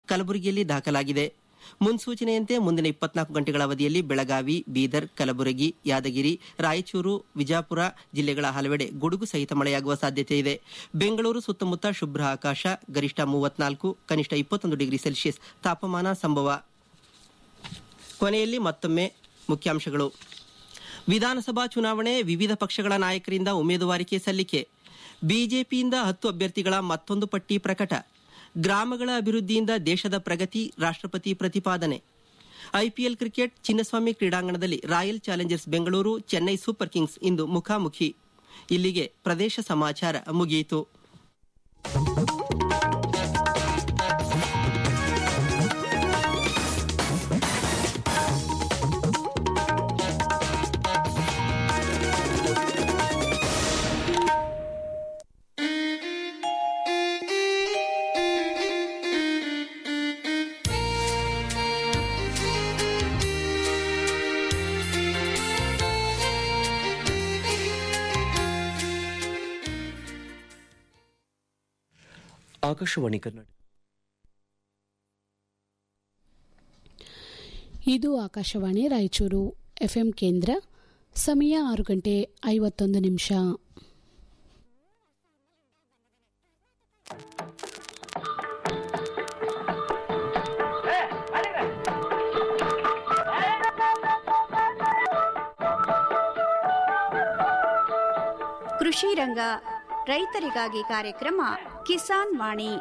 ಕಲಬುರಗಿಯಲ್ಲಿ ದಾಖಲಾಗಿದೆ ಮುನ್ಸೂಚನೆಯಂತೆ ಮುಂದಿನ ಇಪ್ಪತ್ನಾಲ್ಕು ಗಂಟೆಗಳ ಅವಧಿಯಲ್ಲಿ ಬೆಳಗಾವಿ ಬೀದರ್ ಕಲಬುರಗಿ ಯಾದಗಿರಿ ರಾಯಚೂರು ವಿಜಾಪುರ ಜಿಲ್ಲೆಗಳ ಹಲವೆಡೆ ಗುಡುಗು ಸಹಿತ ಮಳೆಯಾಗುವ ಸಾಧ್ಯತೆ ಇದೆ ಬೆಂಗಳೂರು ಸುತ್ತಮುತ್ತ ಶುಭ್ರ ಆಕಾಶ ಗರಿಷ್ಠ ಮೂವತ್ನಾಲ್ಕು ಕನಿಷ್ಠ ಇಪ್ಪತ್ತೊಂದು ಡಿಗ್ರಿ ಸೆಲ್ಸಿಯಸ್ ತಾಪಮಾನ ಸಂಭವ ಕೊನೆಯಲ್ಲಿ ಮತ್ತೊಮ್ಮೆ ಮುಖ್ಯಾಂಶಗಳು ವಿಧಾನಸಭಾ ಚುನಾವಣೆ ವಿವಿಧ ಪಕ್ಷಗಳ ನಾಯಕರಿಂದ ಉಮೇದುವಾರಿಕೆ ಸಲ್ಲಿಕೆ ಬಿಜೆಪಿಯಿಂದ ಹತ್ತು ಅಭ್ಯರ್ಥಿಗಳ ಮತ್ತೊಂದು ಪಟ್ಟಿ ಪ್ರಕಟ ಗ್ರಾಮಗಳ ಅಭಿವೃದ್ಧಿಯಿಂದ ದೇಶದ ಪ್ರಗತಿ ರಾಷ್ಟ್ರಪತಿ ಪ್ರತಿಪಾದನೆ ಐಪಿಎಲ್ ಕ್ರಿಕೆಟ್ ಚಿನ್ನಸ್ವಾಮಿ ಕ್ರೀಡಾಂಗಣದಲ್ಲಿ Royal Challengers Bengaluru Chennai Super Kings ಇಂದು ಮುಖಾಮುಖಿ ಇಲ್ಲಿಗೆ ಪ್ರದೇಶ ಸಮಾಚಾರ ಮುಗಿಯಿತು ಆಕಾಶವಾಣಿ ಕನ್ನಡ ಇದು ಆಕಾಶವಾಣಿ ರಾಯಚೂರು ಎಫ್ಎಂ ಕೇಂದ್ರ ಸಮಯ ಆರು ಗಂಟೆ ಐವತ್ತೊಂದು ನಿಮಿಷ ಕೃಷಿ ರಂಗ ರೈತರಿಗಾಗಿ ಕಾರ್ಯಕ್ರಮ ಕಿಸಾನ್ ವಾಣಿ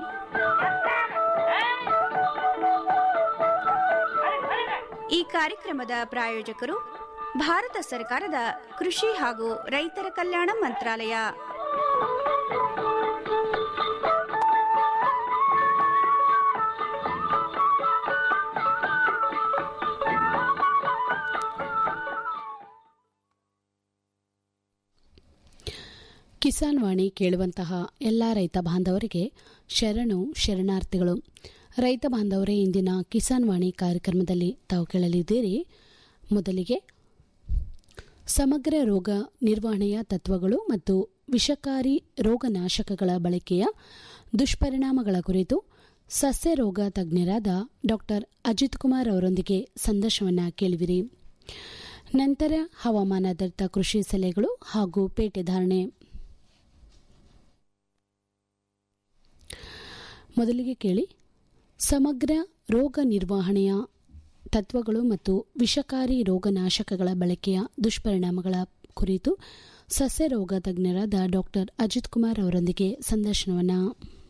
ಈ ಕಾರ್ಯಕ್ರಮದ ಪ್ರಾಯೋಜಕರು ಭಾರತ ಸರ್ಕಾರದ ಕೃಷಿ ಹಾಗೂ ರೈತರ ಕಲ್ಯಾಣ ಮಂತ್ರಾಲಯ ಕಿಸಾನ್ ವಾಣಿ ಕೇಳುವಂತಹ ಎಲ್ಲ ರೈತ ಬಾಂಧವರಿಗೆ ಶರಣು ಶರಣಾರ್ಥಿಗಳು ರೈತ ಬಾಂಧವರೇ ಇಂದಿನ ಕಿಸಾನ್ ವಾಣಿ ಕಾರ್ಯಕ್ರಮದಲ್ಲಿ ತಾವು ಕೇಳಲಿದ್ದೀರಿ ಮೊದಲಿಗೆ ಸಮಗ್ರ ರೋಗ ನಿರ್ವಹಣೆಯ ತತ್ವಗಳು ಮತ್ತು ವಿಷಕಾರಿ ರೋಗನಾಶಕಗಳ ಬಳಕೆಯ ದುಷ್ಪರಿಣಾಮಗಳ ಕುರಿತು ಸಸ್ಯ ರೋಗ ತಜ್ಞರಾದ ಡಾಕ್ಟರ್ ಅಜಿತ್ ಕುಮಾರ್ ಅವರೊಂದಿಗೆ ಸಂದರ್ಶನವನ್ನು ಕೇಳುವಿರಿ ನಂತರ ಹವಾಮಾನಾಧಾರಿತ ಕೃಷಿ ಸಲಹೆಗಳು ಹಾಗೂ ಪೇಟೆ ಧಾರಣೆ ಮೊದಲಿಗೆ ಕೇಳಿ ಸಮಗ್ರ ರೋಗ ನಿರ್ವಹಣೆಯ ತತ್ವಗಳು ಮತ್ತು ವಿಷಕಾರಿ ರೋಗನಾಶಕಗಳ ಬಳಕೆಯ ದುಷ್ಪರಿಣಾಮಗಳ ಕುರಿತು ಸಸ್ಯ ರೋಗ ತಜ್ಞರಾದ ಡಾಕ್ಟರ್ ಅಜಿತ್ ಕುಮಾರ್ ಅವರೊಂದಿಗೆ ಸಂದರ್ಶನವನ್ನು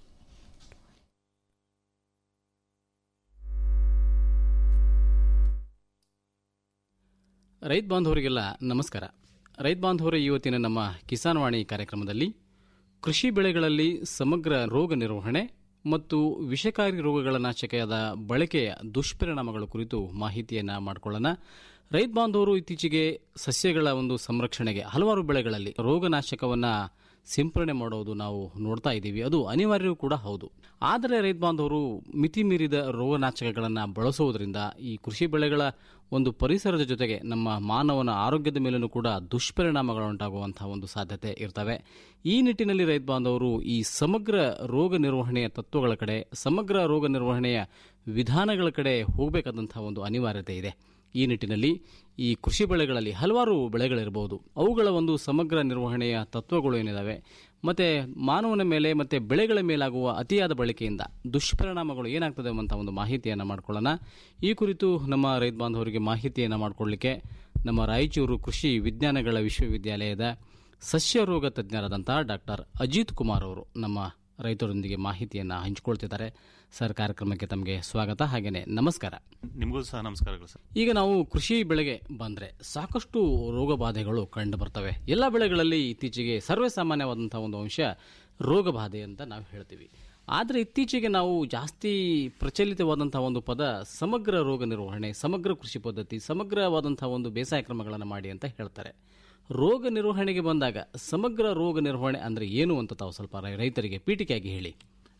ರೈತ ಬಾಂಧವರಿಗೆಲ್ಲ ನಮಸ್ಕಾರ ರೈತ ಬಾಂಧವರ ಇವತ್ತಿನ ನಮ್ಮ ಕಿಸಾನ್ ವಾಣಿ ಕಾರ್ಯಕ್ರಮದಲ್ಲಿ ಕೃಷಿ ಬೆಳೆಗಳಲ್ಲಿ ಸಮಗ್ರ ರೋಗ ನಿರ್ವಹಣೆ ಮತ್ತು ವಿಷಕಾರಿ ರೋಗಗಳ ನಾಶಕೆಯಾದ ಬಳಕೆಯ ದುಷ್ಪರಿಣಾಮಗಳ ಕುರಿತು ಮಾಹಿತಿಯನ್ನು ಮಾಡಿಕೊಳ್ಳೋಣ ರೈತ ಬಾಂಧವರು ಇತ್ತೀಚೆಗೆ ಸಸ್ಯಗಳ ಒಂದು ಸಂರಕ್ಷಣೆಗೆ ಹಲವಾರು ಬೆಳೆಗಳಲ್ಲಿ ರೋಗನಾಶಕವನ್ನು ಸಿಂಪರಣೆ ಮಾಡೋದು ನಾವು ನೋಡ್ತಾ ಇದ್ದೀವಿ ಅದು ಅನಿವಾರ್ಯವೂ ಕೂಡ ಹೌದು ಆದರೆ ರೈತ ಬಾಂಧವರು ಮಿತಿ ಮೀರಿದ ರೋಗನಾಶಕಗಳನ್ನು ಬಳಸುವುದರಿಂದ ಈ ಕೃಷಿ ಬೆಳೆಗಳ ಒಂದು ಪರಿಸರದ ಜೊತೆಗೆ ನಮ್ಮ ಮಾನವನ ಆರೋಗ್ಯದ ಮೇಲೂ ಕೂಡ ದುಷ್ಪರಿಣಾಮಗಳುಂಟಾಗುವಂತಹ ಒಂದು ಸಾಧ್ಯತೆ ಇರ್ತವೆ ಈ ನಿಟ್ಟಿನಲ್ಲಿ ರೈತ ಬಾಂಧವರು ಈ ಸಮಗ್ರ ರೋಗ ನಿರ್ವಹಣೆಯ ತತ್ವಗಳ ಕಡೆ ಸಮಗ್ರ ರೋಗ ನಿರ್ವಹಣೆಯ ವಿಧಾನಗಳ ಕಡೆ ಹೋಗಬೇಕಾದಂತಹ ಒಂದು ಅನಿವಾರ್ಯತೆ ಇದೆ ಈ ನಿಟ್ಟಿನಲ್ಲಿ ಈ ಕೃಷಿ ಬೆಳೆಗಳಲ್ಲಿ ಹಲವಾರು ಬೆಳೆಗಳಿರಬಹುದು ಅವುಗಳ ಒಂದು ಸಮಗ್ರ ನಿರ್ವಹಣೆಯ ತತ್ವಗಳು ಏನಿದಾವೆ ಮತ್ತೆ ಮಾನವನ ಮೇಲೆ ಮತ್ತೆ ಬೆಳೆಗಳ ಮೇಲಾಗುವ ಅತಿಯಾದ ಬಳಕೆಯಿಂದ ದುಷ್ಪರಿಣಾಮಗಳು ಏನಾಗ್ತದೆ ಅಂತ ಒಂದು ಮಾಹಿತಿಯನ್ನು ಮಾಡ್ಕೊಳ್ಳೋಣ ಈ ಕುರಿತು ನಮ್ಮ ರೈತ ಬಾಂಧವರಿಗೆ ಮಾಹಿತಿಯನ್ನು ಮಾಡಿಕೊಳ್ಳಿಕ್ಕೆ ನಮ್ಮ ರಾಯಚೂರು ಕೃಷಿ ವಿಜ್ಞಾನಗಳ ವಿಶ್ವವಿದ್ಯಾಲಯದ ಸಸ್ಯ ರೋಗ ತಜ್ಞರಾದಂತಹ ಡಾಕ್ಟರ್ ಅಜಿತ್ ಕುಮಾರ್ ಅವರು ನಮ್ಮ ರೈತರೊಂದಿಗೆ ಮಾಹಿತಿಯನ್ನು ಹಂಚಿಕೊಳ್ತಿದ್ದಾರೆ ಸರ್ ಕಾರ್ಯಕ್ರಮಕ್ಕೆ ತಮಗೆ ಸ್ವಾಗತ ಹಾಗೇನೆ ನಮಸ್ಕಾರ ನಿಮಗೂ ಸಹ ನಮಸ್ಕಾರಗಳು ಸರ್ ಈಗ ನಾವು ಕೃಷಿ ಬೆಳೆಗೆ ಬಂದ್ರೆ ಸಾಕಷ್ಟು ರೋಗ ಬಾಧೆಗಳು ಕಂಡು ಬರ್ತವೆ ಎಲ್ಲ ಬೆಳೆಗಳಲ್ಲಿ ಇತ್ತೀಚೆಗೆ ಸರ್ವೇ ಸಾಮಾನ್ಯವಾದಂತಹ ಒಂದು ಅಂಶ ರೋಗ ಬಾಧೆ ಅಂತ ನಾವು ಹೇಳ್ತೀವಿ ಆದರೆ ಇತ್ತೀಚೆಗೆ ನಾವು ಜಾಸ್ತಿ ಪ್ರಚಲಿತವಾದಂತಹ ಒಂದು ಪದ ಸಮಗ್ರ ರೋಗ ನಿರ್ವಹಣೆ ಸಮಗ್ರ ಕೃಷಿ ಪದ್ಧತಿ ಸಮಗ್ರವಾದಂತಹ ಒಂದು ಬೇಸಾಯ ಕ್ರಮಗಳನ್ನು ಮಾಡಿ ಅಂತ ಹೇಳ್ತಾರೆ ರೋಗ ನಿರ್ವಹಣೆಗೆ ಬಂದಾಗ ಸಮಗ್ರ ರೋಗ ನಿರ್ವಹಣೆ ಅಂದ್ರೆ ಏನು ಅಂತ ತಾವು ಸ್ವಲ್ಪ ರೈ- ರೈತರಿಗೆ ಪೀಠಿಕೆಯಾಗಿ ಹೇಳಿ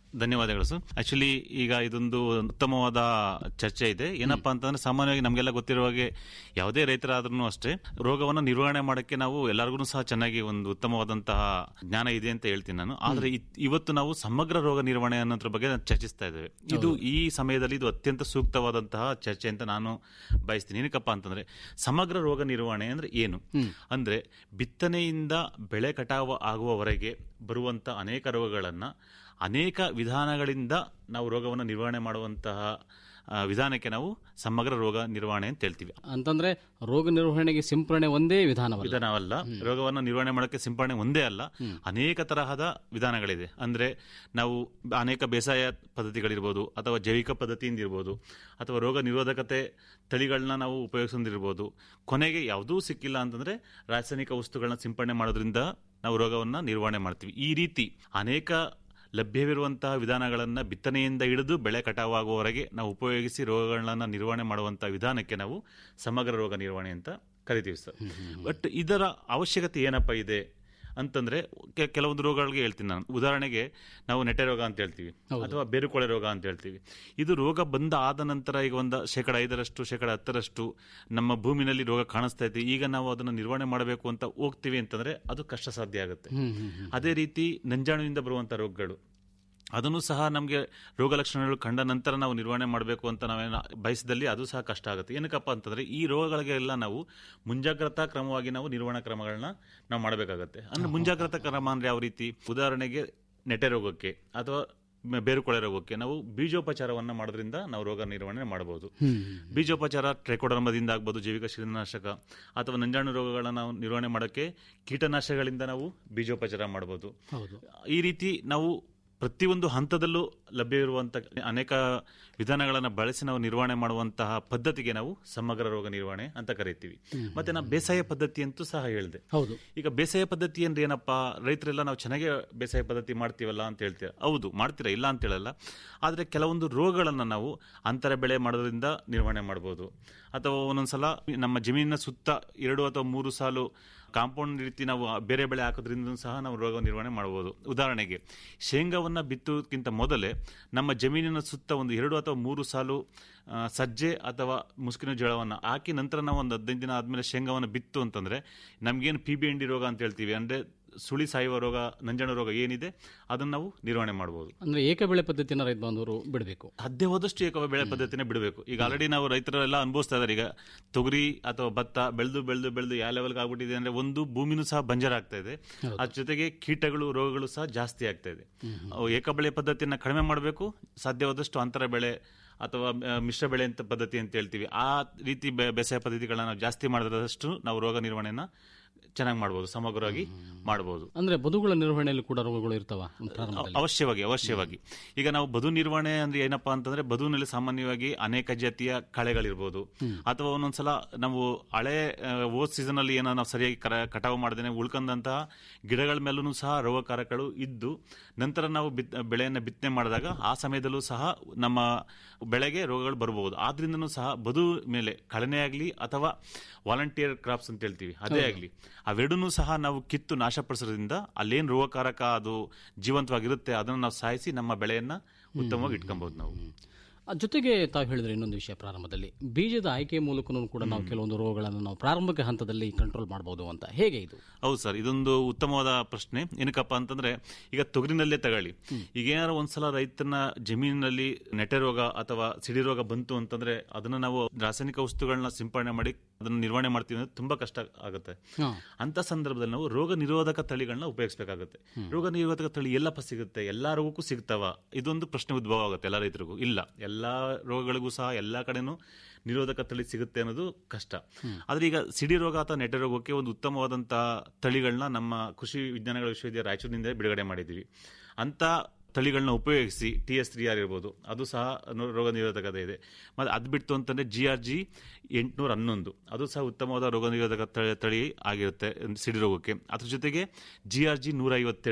ಧನ್ಯವಾದಗಳು ಸರ್ ಆಕ್ಚುಲಿ ಈಗ ಇದೊಂದು ಉತ್ತಮವಾದ ಚರ್ಚೆ ಇದೆ ಏನಪ್ಪಾ ಅಂತಂದ್ರೆ ಸಾಮಾನ್ಯವಾಗಿ ನಮಗೆಲ್ಲ ಗೊತ್ತಿರುವ ಹಾಗೆ ಯಾವುದೇ ರೈತರಾದ್ರೂ ಅಷ್ಟೇ ರೋಗವನ್ನು ನಿರ್ವಹಣೆ ಮಾಡಕ್ಕೆ ನಾವು ಎಲ್ಲರಿಗೂ ಸಹ ಚೆನ್ನಾಗಿ ಒಂದು ಉತ್ತಮವಾದಂತಹ ಜ್ಞಾನ ಇದೆ ಅಂತ ಹೇಳ್ತೀನಿ ನಾನು ಆದ್ರೆ ಇತ್- ಇವತ್ತು ನಾವು ಸಮಗ್ರ ರೋಗ ನಿರ್ವಹಣೆ ಅನ್ನೋದ್ರ ಬಗ್ಗೆ ನಾವು ಚರ್ಚಿಸ್ತಾ ಇದ್ದೇವೆ ಇದು ಈ ಸಮಯದಲ್ಲಿ ಇದು ಅತ್ಯಂತ ಸೂಕ್ತವಾದಂತಹ ಚರ್ಚೆ ಅಂತ ನಾನು ಬಯಸ್ತೀನಿ ಏನಕ್ಕಪ್ಪ ಅಂತಂದ್ರೆ ಸಮಗ್ರ ರೋಗ ನಿರ್ವಹಣೆ ಅಂದ್ರೆ ಏನು ಅಂದ್ರೆ ಬಿತ್ತನೆಯಿಂದ ಬೆಳೆ ಕಟಾವು ಆಗುವವರೆಗೆ ಬರುವಂತ ಅನೇಕ ರೋಗಗಳನ್ನ ಅನೇಕ ವಿಧಾನಗಳಿಂದ ನಾವು ರೋಗವನ್ನು ನಿರ್ವಹಣೆ ಮಾಡುವಂತಹ ಆ, ವಿಧಾನಕ್ಕೆ ನಾವು ಸಮಗ್ರ ರೋಗ ನಿರ್ವಹಣೆ ಅಂತ ಹೇಳ್ತೀವಿ ಅಂತಂದ್ರೆ ರೋಗ ನಿರ್ವಹಣೆಗೆ ಸಿಂಪರಣೆ ಒಂದೇ ವಿಧಾನವಲ್ಲ ವಿಧಾನವಲ್ಲ ರೋಗವನ್ನು ನಿರ್ವಹಣೆ ಮಾಡೋಕ್ಕೆ ಸಿಂಪಡಣೆ ಒಂದೇ ಅಲ್ಲ ಅನೇಕ ತರಹದ ವಿಧಾನಗಳಿದೆ ಅಂದ್ರೆ ನಾವು ಅನೇಕ ಬೇಸಾಯ ಪದ್ಧತಿಗಳಿರ್ಬೋದು ಅಥವಾ ಜೈವಿಕ ಪದ್ಧತಿಯಿಂದ ಇರ್ಬೋದು ಅಥವಾ ರೋಗ ನಿರೋಧಕತೆ ತಳಿಗಳನ್ನ ನಾವು ಉಪಯೋಗಿಸೋದಿರ್ಬೋದು ಕೊನೆಗೆ ಯಾವುದೂ ಸಿಕ್ಕಿಲ್ಲ ಅಂತಂದ್ರೆ ರಾಸಾಯನಿಕ ವಸ್ತುಗಳನ್ನ ಸಿಂಪಡಣೆ ಮಾಡೋದ್ರಿಂದ ನಾವು ರೋಗವನ್ನು ನಿರ್ವಹಣೆ ಮಾಡ್ತೀವಿ ಈ ರೀತಿ ಅನೇಕ ಲಭ್ಯವಿರುವಂತಹ ವಿಧಾನಗಳನ್ನು ಬಿತ್ತನೆಯಿಂದ ಹಿಡಿದು ಬೆಳೆ ಕಟಾವಾಗುವವರೆಗೆ ನಾವು ಉಪಯೋಗಿಸಿ ರೋಗಗಳನ್ನ ನಿರ್ವಹಣೆ ಮಾಡುವಂತಹ ವಿಧಾನಕ್ಕೆ ನಾವು ಸಮಗ್ರ ರೋಗ ನಿರ್ವಹಣೆ ಅಂತ ಕರಿತೀವಿ ಸರ್ ಬಟ್ ಇದರ ಅವಶ್ಯಕತೆ ಏನಪ್ಪ ಇದೆ ಅಂತಂದ್ರೆ ಕೆ- ಕೆಲವೊಂದು ರೋಗಗಳಿಗೆ ಹೇಳ್ತೀನಿ ನಾನು ಉದಾಹರಣೆಗೆ ನಾವು ನೆಟ್ಟೆ ರೋಗ ಅಂತ ಹೇಳ್ತೀವಿ ಅಥವಾ ಬೇರುಕೊಳೆ ರೋಗ ಅಂತ ಹೇಳ್ತೀವಿ ಇದು ರೋಗ ಬಂದ ಆದ ನಂತರ ಈಗ ಒಂದು ಶೇಕಡ ಐದರಷ್ಟು ಶೇಕಡ ಹತ್ತರಷ್ಟು ನಮ್ಮ ಭೂಮಿನಲ್ಲಿ ರೋಗ ಕಾಣಿಸ್ತಾ ಇದೆ ಈಗ ನಾವು ಅದನ್ನು ನಿರ್ವಹಣೆ ಮಾಡಬೇಕು ಅಂತ ಹೋಗ್ತೀವಿ ಅಂತಂದ್ರೆ ಅದು ಕಷ್ಟ ಸಾಧ್ಯ ಆಗುತ್ತೆ ಅದೇ ರೀತಿ ನಂಜಾಣುವಿಂದ ಬರುವಂತ ರೋಗಗಳು ಅದನ್ನು ಸಹ ನಮಗೆ ರೋಗ ಲಕ್ಷಣಗಳು ಕಂಡ ನಂತರ ನಾವು ನಿರ್ವಹಣೆ ಮಾಡಬೇಕು ಅಂತ ನಾವೇನು ಬಯಸಿದಲ್ಲಿ ಅದು ಸಹ ಕಷ್ಟ ಆಗುತ್ತೆ ಏನಕ್ಕಪ್ಪ ಅಂತಂದ್ರೆ ಈ ರೋಗಗಳಿಗೆಲ್ಲ ನಾವು ಮುಂಜಾಗ್ರತಾ ಕ್ರಮವಾಗಿ ನಾವು ನಿರ್ವಹಣಾ ಕ್ರಮಗಳನ್ನ ನಾವು ಮಾಡಬೇಕಾಗತ್ತೆ ಅಂದ್ರೆ ಮುಂಜಾಗ್ರತಾ ಕ್ರಮ ಅಂದ್ರೆ ಯಾವ ರೀತಿ ಉದಾಹರಣೆಗೆ ನೆಟೆ ರೋಗಕ್ಕೆ ಅಥವಾ ಮ- ಬೇರುಕೊಳೆ ರೋಗಕ್ಕೆ ನಾವು ಬೀಜೋಪಚಾರವನ್ನ ಮಾಡೋದ್ರಿಂದ ನಾವು ರೋಗ ನಿರ್ವಹಣೆ ಮಾಡಬಹುದು ಬೀಜೋಪಚಾರ ಟ್ರೈಕೋಡರ್ಮದಿಂದ ಆಗ್ಬೋದು ಜೈವಿಕ ಶಿಲೀನಾಶಕ ಅಥವಾ ನಂಜಾಣು ರೋಗಗಳನ್ನ ನಾವು ನಿರ್ವಹಣೆ ಮಾಡೋಕ್ಕೆ ಕೀಟನಾಶಕಗಳಿಂದ ನಾವು ಬೀಜೋಪಚಾರ ಮಾಡಬಹುದು ಹೌದು ಈ ರೀತಿ ನಾವು ಪ್ರತಿಯೊಂದು ಹಂತದಲ್ಲೂ ಲಭ್ಯವಿರುವಂಥ ಅನೇಕ ವಿಧಾನಗಳನ್ನು ಬಳಸಿ ನಾವು ನಿರ್ವಹಣೆ ಮಾಡುವಂತಹ ಪದ್ಧತಿಗೆ ನಾವು ಸಮಗ್ರ ರೋಗ ನಿರ್ವಹಣೆ ಅಂತ ಕರಿತೀವಿ ಮತ್ತೆ ನಾವು ಬೇಸಾಯ ಪದ್ಧತಿ ಅಂತೂ ಸಹ ಹೇಳಿದೆ ಹೌದು ಈಗ ಬೇಸಾಯ ಪದ್ಧತಿ ಅಂದ್ರೆ ಏನಪ್ಪಾ ರೈತರೆಲ್ಲ ನಾವು ಚೆನ್ನಾಗಿ ಬೇಸಾಯ ಪದ್ಧತಿ ಮಾಡ್ತೀವಲ್ಲ ಅಂತ ಹೇಳ್ತೀವಿ ಹೌದು ಮಾಡ್ತೀರಾ ಇಲ್ಲ ಅಂತ ಹೇಳಲ್ಲ ಆದರೆ ಕೆಲವೊಂದು ರೋಗಗಳನ್ನು ನಾವು ಅಂತರ ಬೆಳೆ ಮಾಡೋದ್ರಿಂದ ನಿರ್ವಹಣೆ ಮಾಡ್ಬೋದು ಅಥವಾ ಒಂದೊಂದ್ಸಲ ನಮ್ಮ ಜಮೀನಿನ ಸುತ್ತ ಎರಡು ಅಥವಾ ಮೂರು ಸಾಲು ಕಾಂಪೌಂಡ್ ರೀತಿ ನಾವು ಬೇರೆ ಬೆಳೆ ಹಾಕೋದ್ರಿಂದ ಸಹ ನಾವು ರೋಗ ನಿರ್ವಹಣೆ ಮಾಡಬಹುದು ಉದಾಹರಣೆಗೆ ಶೇಂಗಾವನ್ನ ಬಿತ್ತುವುದಕ್ಕಿಂತ ಮೊದಲೇ ನಮ್ಮ ಜಮೀನಿನ ಸುತ್ತ ಒಂದು ಎರಡು ಅಥವಾ ಮೂರು ಸಾಲು ಆ, ಸಜ್ಜೆ ಅಥವಾ ಮುಸ್ಕಿನ ಜೋಳವನ್ನು ಹಾಕಿ ನಂತರ ನಾವು ಒಂದು ಹದಿನೈದು ದಿನ ಆದ್ಮೇಲೆ ಶೇಂಗಾವನ್ನು ಬಿತ್ತು ಅಂತಂದ್ರೆ ನಮ್ಗೇನು ಪಿ ಬಿ ಎಂಡಿ ರೋಗ ಅಂತ ಹೇಳ್ತೀವಿ ಅಂದ್ರೆ ಸುಳಿ ಸಾಯುವ ರೋಗ ನಂಜಾಣು ರೋಗ ಏನಿದೆ ಅದನ್ನು ನಾವು ನಿರ್ವಹಣೆ ಮಾಡಬಹುದು ಅಂದ್ರೆ ಏಕ ಬೆಳೆ ಪದ್ಧತಿನ ರೈತ ಬಾಂಧವರು ಬಿಡಬೇಕು ಸಾಧ್ಯ ಹೋದಷ್ಟು ಏಕ ಬೆಳೆ ಪದ್ಧತಿನೇ ಬಿಡಬೇಕು ಈಗ ಆಲ್ರೆಡಿ ನಾವು ರೈತರೆಲ್ಲ ಅನುಭವಿಸ್ತಾ ಇದಾರೆ ಈಗ ತೊಗರಿ ಅಥವಾ ಭತ್ತ ಬೆಳೆದು ಬೆಳೆದು ಬೆಳೆದು ಯಾವ ಲೆವೆಲ್ಗೆ ಆಗ್ಬಿಟ್ಟಿದೆ ಅಂದ್ರೆ ಒಂದು ಭೂಮಿನೂ ಸಹ ಬಂಜರ್ ಆಗ್ತಾ ಇದೆ ಅದ್ರ ಜೊತೆಗೆ ಕೀಟಗಳು ರೋಗಗಳು ಸಹ ಜಾಸ್ತಿ ಆಗ್ತಾ ಇದೆ ಅವು ಏಕ ಬೆಳೆ ಪದ್ಧತಿಯನ್ನ ಕಡಿಮೆ ಮಾಡಬೇಕು ಸಾಧ್ಯವಾದಷ್ಟು ಅಂತರ ಬೆಳೆ ಅಥವಾ ಆ, ಮಿಶ್ರ ಬೆಳೆ ಅಂತ ಪದ್ಧತಿ ಅಂತ ಹೇಳ್ತೀವಿ ಆ ರೀತಿ ಬೆ- ಬೇಸಾಯ ಪದ್ಧತಿಗಳನ್ನ ನಾವು ಜಾಸ್ತಿ ಮಾಡಿದಷ್ಟು ನಾವು ರೋಗ ನಿರ್ವಹಣೆನ ಚೆನ್ನಾಗಿ ಮಾಡ್ಬೋದು ಸಮಗ್ರವಾಗಿ ಮಾಡ್ಬೋದು ಅಂದ್ರೆ ಬದುಗಳ ನಿರ್ವಹಣೆಯಲ್ಲಿ ಕೂಡ ರೋಗಗಳು ಇರ್ತಾವ ಪ್ರಾರಂಭದಲ್ಲಿ ಅವಶ್ಯವಾಗಿ ಅವಶ್ಯವಾಗಿ ಈಗ ನಾವು ಬದು ನಿರ್ವಹಣೆ ಅಂದ್ರೆ ಏನಪ್ಪಾ ಅಂತಂದ್ರೆ ಬದುನಲ್ಲಿ ಸಾಮಾನ್ಯವಾಗಿ ಅನೇಕ ಜಾತಿಯ ಕಳೆಗಳಿರ್ಬೋದು ಅಥವಾ ಒಂದೊಂದ್ಸಲ ನಾವು ಹಳೆ ಆ, ಹೋದ್ ಸೀಸನ್ ಅಲ್ಲಿ ಏನೋ ನಾವು ಸರಿಯಾಗಿ ಕರ- ಕಟಾವು ಮಾಡದೇನೆ ಉಳ್ಕೊಂಡಂತಹ ಗಿಡಗಳ ಮೇಲೂ ಸಹ ರೋಗಕಾರಕಗಳು ಇದ್ದು ನಂತರ ನಾವು ಬಿತ್ ಬೆಳೆಯನ್ನು ಬಿತ್ತನೆ ಮಾಡಿದಾಗ ಆ ಸಮಯದಲ್ಲೂ ಸಹ ನಮ್ಮ ಬೆಳೆಗೆ ರೋಗಗಳು ಬರಬಹುದು ಆದ್ರಿಂದನೂ ಸಹ ಬದು ಮೇಲೆ ಕಳನೆ ಆಗಲಿ ಅಥವಾ ವಾಲಂಟಿಯರ್ ಕ್ರಾಪ್ಸ್ ಅಂತ ಹೇಳ್ತೀವಿ ಅದೇ ಆಗಲಿ ಅವೆರಡನ್ನೂ ಸಹ ನಾವು ಕಿತ್ತು ನಾಶಪಡಿಸೋದ್ರಿಂದ ಅಲ್ಲೇನು ರೋಗಕಾರಕ ಅದು ಜೀವಂತವಾಗಿರುತ್ತೆ ಅದನ್ನು ನಾವು ಸಾಯಿಸಿ ನಮ್ಮ ಬೆಳೆಯನ್ನ ಉತ್ತಮವಾಗಿ ಇಟ್ಕೊಬಹುದು ನಾವು ಆ ಜೊತೆಗೆ ತಾವು ಹೇಳಿದ್ರೆ ಇನ್ನೊಂದು ವಿಷಯ ಪ್ರಾರಂಭದಲ್ಲಿ ಬೀಜದ ಆಯ್ಕೆ ಮೂಲಕನೂ ಕೂಡ ನಾವು ಕೆಲವೊಂದು ರೋಗಗಳನ್ನು ನಾವು ಪ್ರಾರಂಭಿಕ ಹಂತದಲ್ಲಿ ಕಂಟ್ರೋಲ್ ಮಾಡಬಹುದು ಅಂತ ಹೇಗೆ ಇದು ಹೌದು ಸರ್ ಇದೊಂದು ಉತ್ತಮವಾದ ಪ್ರಶ್ನೆ ಏನಕ್ಕಪ್ಪ ಅಂತಂದ್ರೆ ಈಗ ತೊಗರಿನಲ್ಲೇ ತಗೊಳ್ಳಿ ಈಗ ಏನಾದ್ರು ಒಂದ್ಸಲ ರೈತನ ಜಮೀನಿನಲ್ಲಿ ನೆಟೆ ರೋಗ ಅಥವಾ ಸಿಡಿ ರೋಗ ಬಂತು ಅಂತಂದ್ರೆ ಅದನ್ನ ನಾವು ರಾಸಾಯನಿಕ ವಸ್ತುಗಳನ್ನ ಸಿಂಪಡಣೆ ಮಾಡಿ ಅದನ್ನ ನಿರ್ವಹಣೆ ಮಾಡ್ತೀವಿ ಅಂದ್ರೆ ತುಂಬಾ ಕಷ್ಟ ಆಗುತ್ತೆ ಹಾ. ಅಂತ ಸಂದರ್ಭದಲ್ಲಿ ನಾವು ರೋಗ ನಿರೋಧಕ ತಳಿಗಳನ್ನ ಉಪಯೋಗಿಸಬೇಕಾಗುತ್ತೆ ರೋಗ ನಿರೋಧಕ ತಳಿ ಎಲ್ಲಪ್ಪ ಸಿಗುತ್ತೆ ಎಲ್ಲಾ ರೋಗಕ್ಕೂ ಸಿಗ್ತಾವ ಇದೊಂದು ಪ್ರಶ್ನೆ ಉದ್ಭವ ಆಗುತ್ತೆ ಎಲ್ಲ ರೈತರಿಗೂ ಇಲ್ಲ ಎಲ್ಲಾ ರೋಗಗಳಿಗೂ ಸಹ ಎಲ್ಲಾ ಕಡೆನೂ ನಿರೋಧಕ ತಳಿ ಸಿಗುತ್ತೆ ಅನ್ನೋದು ಕಷ್ಟ ಆದ್ರೆ ಈಗ ಸಿಡಿ ರೋಗ ಅಥವಾ ನೆಟ್ಟೆ ರೋಗಕ್ಕೆ ಒಂದು ಉತ್ತಮವಾದಂತಹ ತಳಿಗಳನ್ನ ನಮ್ಮ ಕೃಷಿ ವಿಜ್ಞಾನಗಳ ವಿಶ್ವವಿದ್ಯಾಲಯ ರಾಯಚೂರಿನಿಂದ ಬಿಡುಗಡೆ ಮಾಡಿದ್ದೀವಿ ಅಂತ ತಳಿಗಳನ್ನ ಉಪಯೋಗಿಸಿ ಟಿ ಎಸ್ ತ್ರೀ ಆರ್ ಇರ್ಬೋದು ಅದು ಸಹ ನ- ರೋಗ ನಿರೋಧಕತೆ ಇದೆ ಮತ್ತೆ ಅದು ಬಿಟ್ಟು ಅಂತಂದ್ರೆ ಜಿ ಆರ್ ಜಿ ಎಂಟುನೂರ ಹನ್ನೊಂದು ಅದು ಸಹ ಉತ್ತಮವಾದ ರೋಗ ನಿರೋಧಕ ತಳಿ- ತಳಿ ಆಗಿರುತ್ತೆ ಸಿಡಿ ರೋಗಕ್ಕೆ ಅದ್ರ ಜೊತೆಗೆ ಜಿ ಆರ್ ಜಿ ನೂರ ಐವತ್ತೆರಡು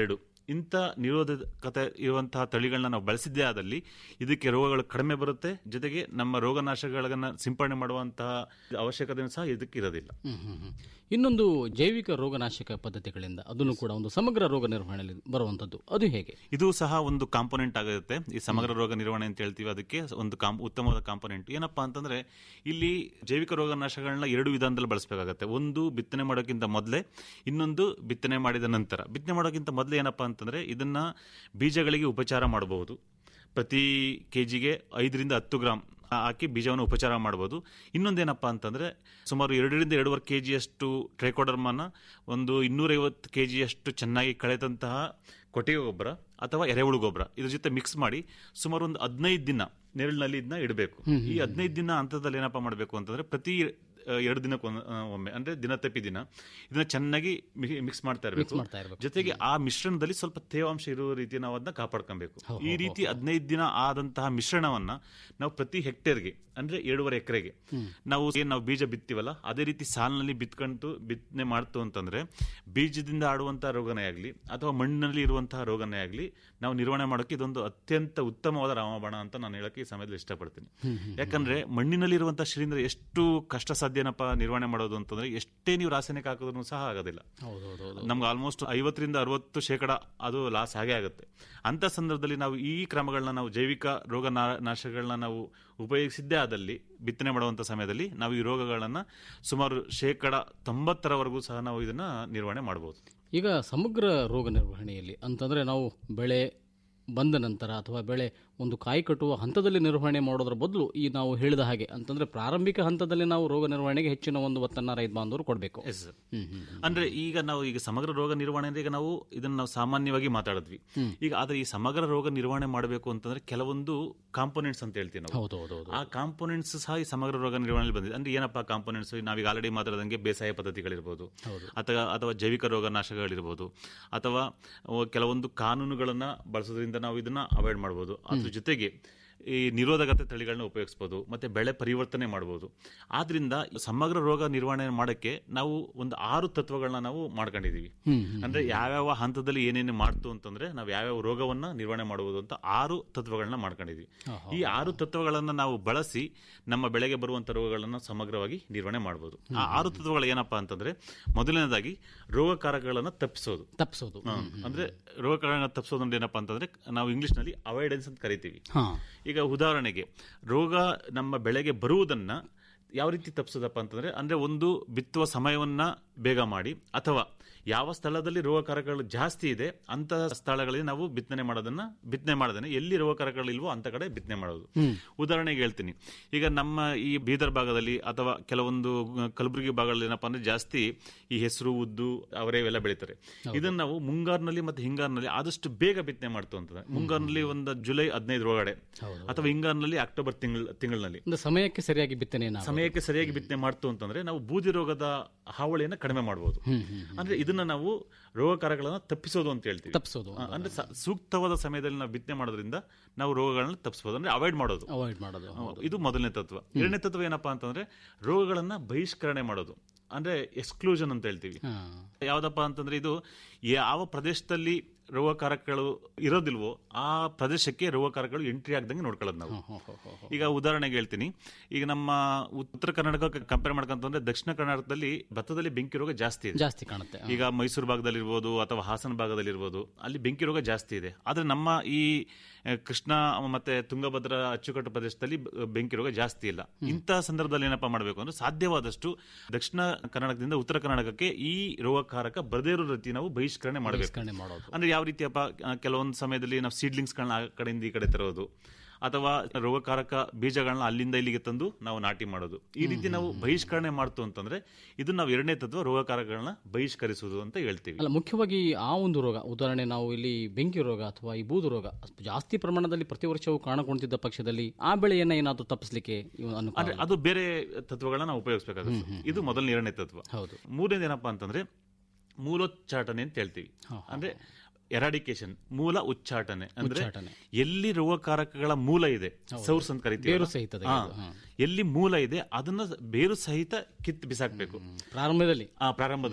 ಇಂಥ ನಿರೋಧಕತೆ ಇರುವಂತಹ ತಳಿಗಳನ್ನ ನಾವು ಬಳಸಿದ್ದೇ ಆದಲ್ಲಿ ಇದಕ್ಕೆ ರೋಗಗಳು ಕಡಿಮೆ ಬರುತ್ತೆ ಜೊತೆಗೆ ನಮ್ಮ ರೋಗನಾಶಕಗಳನ್ನ ಸಿಂಪಡಣೆ ಮಾಡುವಂತಹ ಅವಶ್ಯಕತೆ ಸಹ ಇದಕ್ಕೆ ಇರೋದಿಲ್ಲ ಹ್ಮ್, ಹ್ಮ್, ಹ್ಮ್. ಇನ್ನೊಂದು ಜೈವಿಕ ರೋಗನಾಶಕ ಪದ್ಧತಿಗಳಿಂದ ಅದನ್ನು ಕೂಡ ಒಂದು ಸಮಗ್ರ ರೋಗ ನಿರ್ವಹಣೆಯಲ್ಲಿ ಬರುವಂತದ್ದು ಅದು ಹೇಗೆ ಇದು ಸಹ ಒಂದು ಕಾಂಪೊನೆಂಟ್ ಆಗಿರುತ್ತೆ ಈ ಸಮಗ್ರ ರೋಗ ನಿರ್ವಹಣೆ ಅಂತ ಹೇಳ್ತೀವಿ ಅದಕ್ಕೆ ಒಂದು ಕಾಂ ಉತ್ತಮವಾದ ಕಾಂಪೊನೆಂಟ್ ಏನಪ್ಪಾ ಅಂತಂದ್ರೆ ಇಲ್ಲಿ ಜೈವಿಕ ರೋಗನಾಶಗಳನ್ನ ಎರಡು ವಿಧಾನದಲ್ಲಿ ಬಳಸಬೇಕಾಗತ್ತೆ ಒಂದು ಬಿತ್ತನೆ ಮಾಡೋಕ್ಕಿಂತ ಮೊದಲೇ ಇನ್ನೊಂದು ಬಿತ್ತನೆ ಮಾಡಿದ ನಂತರ ಬಿತ್ತನೆ ಮಾಡೋಕ್ಕಿಂತ ಮೊದಲೇ ಏನಪ್ಪಾ ಅಂತಂದ್ರೆ ಇದನ್ನ ಬೀಜಗಳಿಗೆ ಉಪಚಾರ ಮಾಡಬಹುದು ಪ್ರತಿ ಕೆಜಿಗೆ ಐದರಿಂದ ಹತ್ತು ಗ್ರಾಮ್ ಹಾಕಿ ಬೀಜವನ್ನು ಉಪಚಾರ ಮಾಡ್ಬೋದು ಇನ್ನೊಂದೇನಪ್ಪ ಅಂತಂದ್ರೆ ಸುಮಾರು ಎರಡರಿಂದ ಎರಡೂವರೆ ಕೆ ಜಿಯಷ್ಟು ಟ್ರೈಕೋಡರ್ಮನ ಒಂದು ಇನ್ನೂರೈವತ್ತು ಕೆ ಜಿಯಷ್ಟು ಚೆನ್ನಾಗಿ ಕಳೆದಂತಹ ಕೊಟ್ಟಿಗೆ ಗೊಬ್ಬರ ಅಥವಾ ಎರೆಹುಳು ಗೊಬ್ಬರ ಇದ್ರ ಜೊತೆ ಮಿಕ್ಸ್ ಮಾಡಿ ಸುಮಾರು ಒಂದು ಹದಿನೈದು ದಿನ ನೆರಳಿನಲ್ಲಿ ಇದನ್ನ ಇಡಬೇಕು ಈ ಹದಿನೈದು ದಿನ ಹಂತದಲ್ಲಿ ಏನಪ್ಪ ಮಾಡಬೇಕು ಅಂತಂದ್ರೆ ಪ್ರತಿ ಆ, ಎರಡು ದಿನಕ್ಕೆ ಒಂದ್- ಆ, ಒಮ್ಮೆ ಅಂದ್ರೆ ದಿನ ತಪ್ಪಿ ದಿನ ಇದನ್ನ ಚೆನ್ನಾಗಿ ಮಿಕ್ಸ್ ಮಾಡ್ತಾ ಇರಬೇಕು ಮಾಡ್ತಾ ಇರ್ಬೇಕು. ಜೊತೆಗೆ ಆ ಮಿಶ್ರಣದಲ್ಲಿ ಸ್ವಲ್ಪ ತೇವಾಂಶ ಇರುವ ರೀತಿ ನಾವು ಅದನ್ನ ಕಾಪಾಡ್ಕೊಬೇಕು ಈ ರೀತಿ ಹದಿನೈದು ದಿನ ಆದಂತಹ ಮಿಶ್ರಣವನ್ನ ನಾವು ಪ್ರತಿ ಹೆಕ್ಟೇರ್ಗೆ ಅಂದ್ರೆ ಏಳುವರೆ ಎಕರೆಗೆ ನಾವು ಏನ್ ನಾವು ಬೀಜ ಬಿತ್ತೀವಲ್ಲ ಅದೇ ರೀತಿ ಸಾಲಿನಲ್ಲಿ ಬಿತ್ಕೊಂಡು ಬಿತ್ತನೆ ಮಾಡ್ತು ಅಂತಂದ್ರೆ ಬೀಜದಿಂದ ಆಡುವಂತಹ ರೋಗನೇ ಆಗಲಿ ಅಥವಾ ಮಣ್ಣಿನಲ್ಲಿ ಇರುವಂತಹ ರೋಗನೇ ಆಗಲಿ ನಾವು ನಿರ್ವಹಣೆ ಮಾಡೋಕೆ ಇದೊಂದು ಅತ್ಯಂತ ಉತ್ತಮವಾದ ರಾಮಬಾಣ ಅಂತ ನಾನು ಹೇಳಕ್ಕೆ ಈ ಸಮಯದಲ್ಲಿ ಇಷ್ಟಪಡ್ತೀನಿ ಯಾಕಂದ್ರೆ ಮಣ್ಣಿನಲ್ಲಿ ಇರುವಂತಹ ಶಿಲೀಂಧ್ರ ಎಷ್ಟು ಕಷ್ಟ ಸಾಧ್ಯನಪ್ಪ ನಿರ್ವಹಣೆ ಮಾಡೋದು ಅಂತಂದ್ರೆ ಎಷ್ಟೇ ನೀವು ರಾಸಾಯನಿಕ ಹಾಕಿದ್ರು ಸಹ ಆಗೋದಿಲ್ಲ ಹೌದೌದು ನಮ್ಗೆ ಆಲ್ಮೋಸ್ಟ್ ಐವತ್ತರಿಂದ ಅರವತ್ತು ಶೇಕಡ ಅದು ಲಾಸ್ ಆಗೇ ಆಗುತ್ತೆ ಅಂತ ಸಂದರ್ಭದಲ್ಲಿ ನಾವು ಈ ಕ್ರಮಗಳನ್ನ ನಾವು ಜೈವಿಕ ರೋಗ ನಾ- ನಾಶಗಳನ್ನ ನಾವು ಉಪಯೋಗಿಸಿದ್ದೇ ಆದಲ್ಲಿ ಬಿತ್ತನೆ ಮಾಡುವಂತ ಸಮಯದಲ್ಲಿ ನಾವು ಈ ರೋಗಗಳನ್ನ ಸುಮಾರು ಶೇಕಡ ತೊಂಬತ್ತರವರೆಗೂ ಸಹ ನಾವು ಇದನ್ನ ನಿರ್ವಹಣೆ ಮಾಡಬಹುದು ಈಗ ಸಮಗ್ರ ರೋಗ ನಿರ್ವಹಣೆಯಲ್ಲಿ ಅಂತಂದ್ರೆ ನಾವು ಬೆಳೆ ಬಂದ ನಂತರ ಅಥವಾ ಬೆಳೆ ಒಂದು ಕಾಯಿ ಕಟ್ಟುವ ಹಂತದಲ್ಲಿ ನಿರ್ವಹಣೆ ಮಾಡೋದ್ರ ಬದಲು ಈ ನಾವು ಹೇಳಿದ ಹಾಗೆ ಅಂತಂದ್ರೆ ಪ್ರಾರಂಭಿಕ ಹಂತದಲ್ಲಿ ನಾವು ರೋಗ ನಿರ್ವಹಣೆಗೆ ಹೆಚ್ಚಿನ ಒಂದು ಒತ್ತನ್ನ ರೈತ ಬಾಂಧವರು ಕೊಡಬೇಕು ಎಸ್ ಸರ್ ಅಂದ್ರೆ ಈಗ ನಾವು ಈಗ ಸಮಗ್ರ ರೋಗ ನಿರ್ವಹಣೆ ಅಂದ್ರೆ ಈಗ ನಾವು ಇದನ್ನ ನಾವು ಸಾಮಾನ್ಯವಾಗಿ ಮಾತಾಡಿದ್ವಿ ಈಗ ಆದ್ರೆ ಈ ಸಮಗ್ರ ರೋಗ ನಿರ್ವಹಣೆ ಮಾಡಬೇಕು ಅಂತಂದ್ರೆ ಕೆಲವೊಂದು ಕಾಂಪೋನೆಂಟ್ಸ್ ಅಂತ ಹೇಳ್ತೀವಿ ನಾವು ಹೌದು ಹೌದು ಹೌದು ಆ ಕಾಂಪೋನೆಂಟ್ಸ್ ಸಹ ಈ ಸಮಗ್ರ ರೋಗ ನಿರ್ವಹಣೆಯಲ್ಲಿ ಬಂದಿದೆ ಅಂದ್ರೆ ಏನಪ್ಪಾ ಕಾಂಪೋನೆಂಟ್ಸ್ ನಾವೀಗ ಆಲ್ರೆಡಿ ಮಾತಾಡದಂಗೆ ಬೇಸಾಯ ಪದ್ಧತಿಗಳಿರ್ಬೋದು ಅಥವಾ ಅಥವಾ ಜೈವಿಕ ರೋಗ ನಾಶಗಳಿರ್ಬೋದು ಅಥವಾ ಅವು ಕೆಲವೊಂದು ಕಾನೂನುಗಳನ್ನ ಬಳಸೋದ್ರಿಂದ ನಾವು ಇದನ್ನ ಅವಾಯ್ಡ್ ಮಾಡ್ಬೋದು ಅದ್ರ ಜೊತೆಗೆ ಈ ನಿರೋಧಕತೆ ತಳಿಗಳನ್ನ ಉಪಯೋಗಿಸ್ಬೋದು ಮತ್ತೆ ಬೆಳೆ ಪರಿವರ್ತನೆ ಮಾಡ್ಬೋದು ಆದ್ರಿಂದ ಸಮಗ್ರ ರೋಗ ನಿರ್ವಹಣೆ ಮಾಡಕ್ಕೆ ನಾವು ಒಂದು ಆರು ತತ್ವಗಳನ್ನ ನಾವು ಮಾಡ್ಕೊಂಡಿದೀವಿ ಅಂದ್ರೆ ಯಾವ್ಯಾವ ಹಂತದಲ್ಲಿ ಏನೇನು ಮಾಡ್ತು ಅಂತಂದ್ರೆ ನಾವು ಯಾವ್ಯಾವ ರೋಗವನ್ನ ನಿರ್ವಹಣೆ ಮಾಡುವುದು ಅಂತ ಆರು ತತ್ವಗಳನ್ನ ಮಾಡ್ಕೊಂಡಿದೀವಿ ಈ ಆರು ತತ್ವಗಳನ್ನ ನಾವು ಬಳಸಿ ನಮ್ಮ ಬೆಳೆಗೆ ಬರುವಂತ ರೋಗಗಳನ್ನ ಸಮಗ್ರವಾಗಿ ನಿರ್ವಹಣೆ ಮಾಡಬಹುದು ಆ ಆರು ತತ್ವಗಳು ಏನಪ್ಪಾ ಅಂತಂದ್ರೆ ಮೊದಲನೇದಾಗಿ ರೋಗಕಾರಕಗಳನ್ನ ತಪ್ಪಿಸೋದು ತಪ್ಪಿಸೋದು ಹ, ಅಂದ್ರೆ ರೋಗಕಾರಗಳನ್ನ ತಪ್ಪಿಸೋದು ಅಂದ್ರೆ ಏನಪ್ಪಾ ಅಂತಂದ್ರೆ ನಾವು ಇಂಗ್ಲಿಷ್ ನಲ್ಲಿ ಅವಾಯ್ಡೆನ್ಸ್ ಅಂತ ಕರಿತೀವಿ ಹಾ ಈಗ ಉದಾಹರಣೆಗೆ ರೋಗ ನಮ್ಮ ಬೆಳೆಗೆ ಬರುವುದನ್ನ ಯಾವ ರೀತಿ ತಪ್ಪಿಸೋದಪ್ಪ ಅಂತಂದ್ರೆ ಅಂದ್ರೆ ಒಂದು ಬಿತ್ತುವ ಸಮಯವನ್ನ ಬೇಗ ಮಾಡಿ ಅಥವಾ ಯಾವ ಸ್ಥಳದಲ್ಲಿ ರೋಗಕಾರಕಗಳು ಜಾಸ್ತಿ ಇದೆ ಅಂತ ಸ್ಥಳಗಳಲ್ಲಿ ನಾವು ಬಿತ್ತನೆ ಮಾಡೋದನ್ನ ಬಿತ್ತನೆ ಮಾಡದೇನೆ ಎಲ್ಲಿ ರೋಗಕಾರಕಗಳು ಇಲ್ವೋ ಅಂತ ಕಡೆ ಬಿತ್ತನೆ ಮಾಡೋದು ಉದಾಹರಣೆಗೆ ಹೇಳ್ತೀನಿ ಈಗ ನಮ್ಮ ಈ ಬೀದರ್ ಭಾಗದಲ್ಲಿ ಅಥವಾ ಕೆಲವೊಂದು ಕಲಬುರಗಿ ಭಾಗದಲ್ಲಿ ಏನಪ್ಪಾ ಅಂದ್ರೆ ಜಾಸ್ತಿ ಈ ಹೆಸರು ಉದ್ದು ಅವರೇ ಇವೆಲ್ಲ ಬೆಳೀತಾರೆ ಇದನ್ನ ನಾವು ಮುಂಗಾರಿನಲ್ಲಿ ಮತ್ತೆ ಹಿಂಗಾರಿನಲ್ಲಿ ಆದಷ್ಟು ಬೇಗ ಬಿತ್ತನೆ ಮಾಡ್ತು ಅಂತಂದ್ರೆ ಮುಂಗಾರಿನಲ್ಲಿ ಒಂದು ಜುಲೈ ಹದಿನೈದು ಒಳಗಡೆ ಅಥವಾ ಹಿಂಗಾರಿನಲ್ಲಿ ಅಕ್ಟೋಬರ್ ತಿಂಗಳ ತಿಂಗಳಿನಲ್ಲಿ ಒಂದು ಸಮಯಕ್ಕೆ ಸರಿಯಾಗಿ ಬಿತ್ತನೆಯನ್ನು ಸಮಯಕ್ಕೆ ಸರಿಯಾಗಿ ಬಿತ್ತನೆ ಮಾಡ್ತು ಅಂತಂದ್ರೆ ನಾವು ಬೂದಿ ರೋಗದ ಹಾವಳಿಯನ್ನ ಕಡಿಮೆ ಮಾಡಬಹುದು ಅಂದ್ರೆ ಇದನ್ನ ನಾವು ರೋಗಕಾರಗಳನ್ನ ತಪ್ಪಿಸೋದು ಅಂತ ಹೇಳ್ತೀವಿ ತಪ್ಪಿಸೋದು ಆ, ಅಂದ್ರೆ ಸ- ಸೂಕ್ತವಾದ ಸಮಯದಲ್ಲಿ ನಾವು ಬಿತ್ತನೆ ಮಾಡೋದ್ರಿಂದ ನಾವು ರೋಗಗಳನ್ನ ತಪ್ಪಿಸಬಹುದು ಅಂದ್ರೆ ಅವಾಯ್ಡ್ ಮಾಡೋದು ಅವಾಯ್ಡ್ ಮಾಡೋದು ಹೌದು. ಇದು ಮೊದಲನೇ ತತ್ವ ಎರಡನೇ ತತ್ವ ಏನಪ್ಪಾ ಅಂತಂದ್ರೆ ರೋಗಗಳನ್ನ ಬಹಿಷ್ಕರಣೆ ಮಾಡೋದು ಅಂದ್ರೆ ಎಕ್ಸ್ಕ್ಲೂಷನ್ ಅಂತ ಹೇಳ್ತೀವಿ ಹಾ ಯಾವ್ದಪ್ಪ ಅಂತಂದ್ರೆ ಇದು ಯಾವ ಪ್ರದೇಶದಲ್ಲಿ ರೋಗಕಾರಕಗಳು ಇರೋದಿಲ್ವೋ ಆ ಪ್ರದೇಶಕ್ಕೆ ರೋಗಕಾರಕಗಳು ಎಂಟ್ರಿ ಆಗದಂಗೆ ನೋಡ್ಕೊಳ್ಳೋದು ನಾವು ಹೋ, ಹೋ, ಹೋ, ಹೋ. ಈಗ ಉದಾಹರಣೆಗೆ ಹೇಳ್ತೀನಿ ಈಗ ನಮ್ಮ ಉತ್ತರ ಕರ್ನಾಟಕ ಕಂಪೇರ್ ಮಾಡ್ಕೊಂತಂದ್ರೆ ದಕ್ಷಿಣ ಕರ್ನಾಟಕದಲ್ಲಿ ಭತ್ತದಲ್ಲಿ ಬೆಂಕಿ ರೋಗ ಜಾಸ್ತಿ ಇದೆ ಜಾಸ್ತಿ ಕಾಣುತ್ತೆ ಈಗ ಮೈಸೂರು ಭಾಗದಲ್ಲಿರ್ಬೋದು ಅಥವಾ ಹಾಸನ ಭಾಗದಲ್ಲಿರ್ಬೋದು ಅಲ್ಲಿ ಬೆಂಕಿ ರೋಗ ಜಾಸ್ತಿ ಇದೆ ಆದ್ರೆ ನಮ್ಮ ಈ ಆ, ಕೃಷ್ಣ ಮತ್ತೆ ತುಂಗಭದ್ರಾ ಅಚ್ಚುಕಟ್ಟು ಪ್ರದೇಶದಲ್ಲಿ ಬ- ಬೆಂಕಿ ರೋಗ ಜಾಸ್ತಿ ಇಲ್ಲ ಇಂತಹ ಸಂದರ್ಭದಲ್ಲಿ ಏನಪ್ಪಾ ಮಾಡಬೇಕು ಅಂದ್ರೆ ಸಾಧ್ಯವಾದಷ್ಟು ದಕ್ಷಿಣ ಕರ್ನಾಟಕದಿಂದ ಉತ್ತರ ಕರ್ನಾಟಕಕ್ಕೆ ಈ ರೋಗಕಾರಕ ಬರದೇ ಇರೋ ರೀತಿ ನಾವು ಬಹಿಷ್ಕರಣೆ ಮಾಡಬೇಕು ಬಹಿಷ್ಕರಣೆ ಮಾಡೋದು ಅಂದ್ರೆ ಯಾವ ರೀತಿಯಪ್ಪ ಆ, ಕೆಲವೊಂದು ಸಮಯದಲ್ಲಿ ನಾವು ಸೀಡ್ಲಿಂಗ್ಸ್ಗಳನ್ನ ಆ ಕಡೆಯಿಂದ ಈ ಕಡೆ ತರೋದು ಅಥವಾ ರೋಗಕಾರಕ ಬೀಜಗಳನ್ನ ಅಲ್ಲಿಂದ ಇಲ್ಲಿಗೆ ತಂದು ನಾವು ನಾಟಿ ಮಾಡೋದು ಈ ರೀತಿ ನಾವು ಬಹಿಷ್ಕರಣೆ ಮಾಡ್ತು ಅಂತಂದ್ರೆ ಇದು ನಾವು ಎರಡನೇ ತತ್ವ ರೋಗಕಾರಕಗಳನ್ನ ಬಹಿಷ್ಕರಿಸುವುದು ಅಂತ ಹೇಳ್ತೀವಿ ಅಲ್ಲ ಮುಖ್ಯವಾಗಿ ಆ ಒಂದು ರೋಗ ಉದಾಹರಣೆ ನಾವು ಇಲ್ಲಿ ಬೆಂಕಿ ರೋಗ ಅಥವಾ ಈ ಬೂದು ರೋಗ ಜಾಸ್ತಿ ಪ್ರಮಾಣದಲ್ಲಿ ಪ್ರತಿ ವರ್ಷವೂ ಕಾಣಕೊಂತಿದ್ದ ಪಕ್ಷದಲ್ಲಿ ಆ ಬೆಳೆಯನ್ನ ಏನಾದರೂ ತಪ್ಪಿಸ್ಲಿಕ್ಕೆ ಇವು ಅನುಕೂಲ ಅಂದ್ರೆ ಅದು ಬೇರೆ ತತ್ವಗಳನ್ನ ನಾವು ಉಪಯೋಗಿಸಬೇಕಾಗುತ್ತೆ ಇದು ಮೊದಲನೇ ಎರಡನೇ ತತ್ವ ಹೌದು ಮೂರನೇದು ಏನಪ್ಪಾ ಅಂತಂದ್ರೆ ಮೂಲೋಚ್ಚಾಟನೆ ಅಂತ ಹೇಳ್ತೀವಿ ಅಂದ್ರೆ ಎರಾಡಿಕೇಶನ್ ಮೂಲ ಉಚ್ಚಾಟನೆ ಅಂದ್ರೆ ಉಚ್ಚಾಟನೆ. ಎಲ್ಲಿ ರೋಗಕಾರಕಗಳ ಮೂಲ ಇದೆ ಸೌರ್ಸ್ ಅಂತ ಕರಿತೀವಿ ಬೇರು ಸಹಿತದ ಹಾ. ಇದು, ಹಾ. ಎಲ್ಲಿ ಮೂಲ ಇದೆ ಅದನ್ನ ಬೇರು ಸಹಿತ ಕಿತ್ತು ಬಿಸಾಕ್ಬೇಕು ಪ್ರಾರಂಭದಲ್ಲಿ ಆ ಪ್ರಾರಂಭದಲ್ಲೇ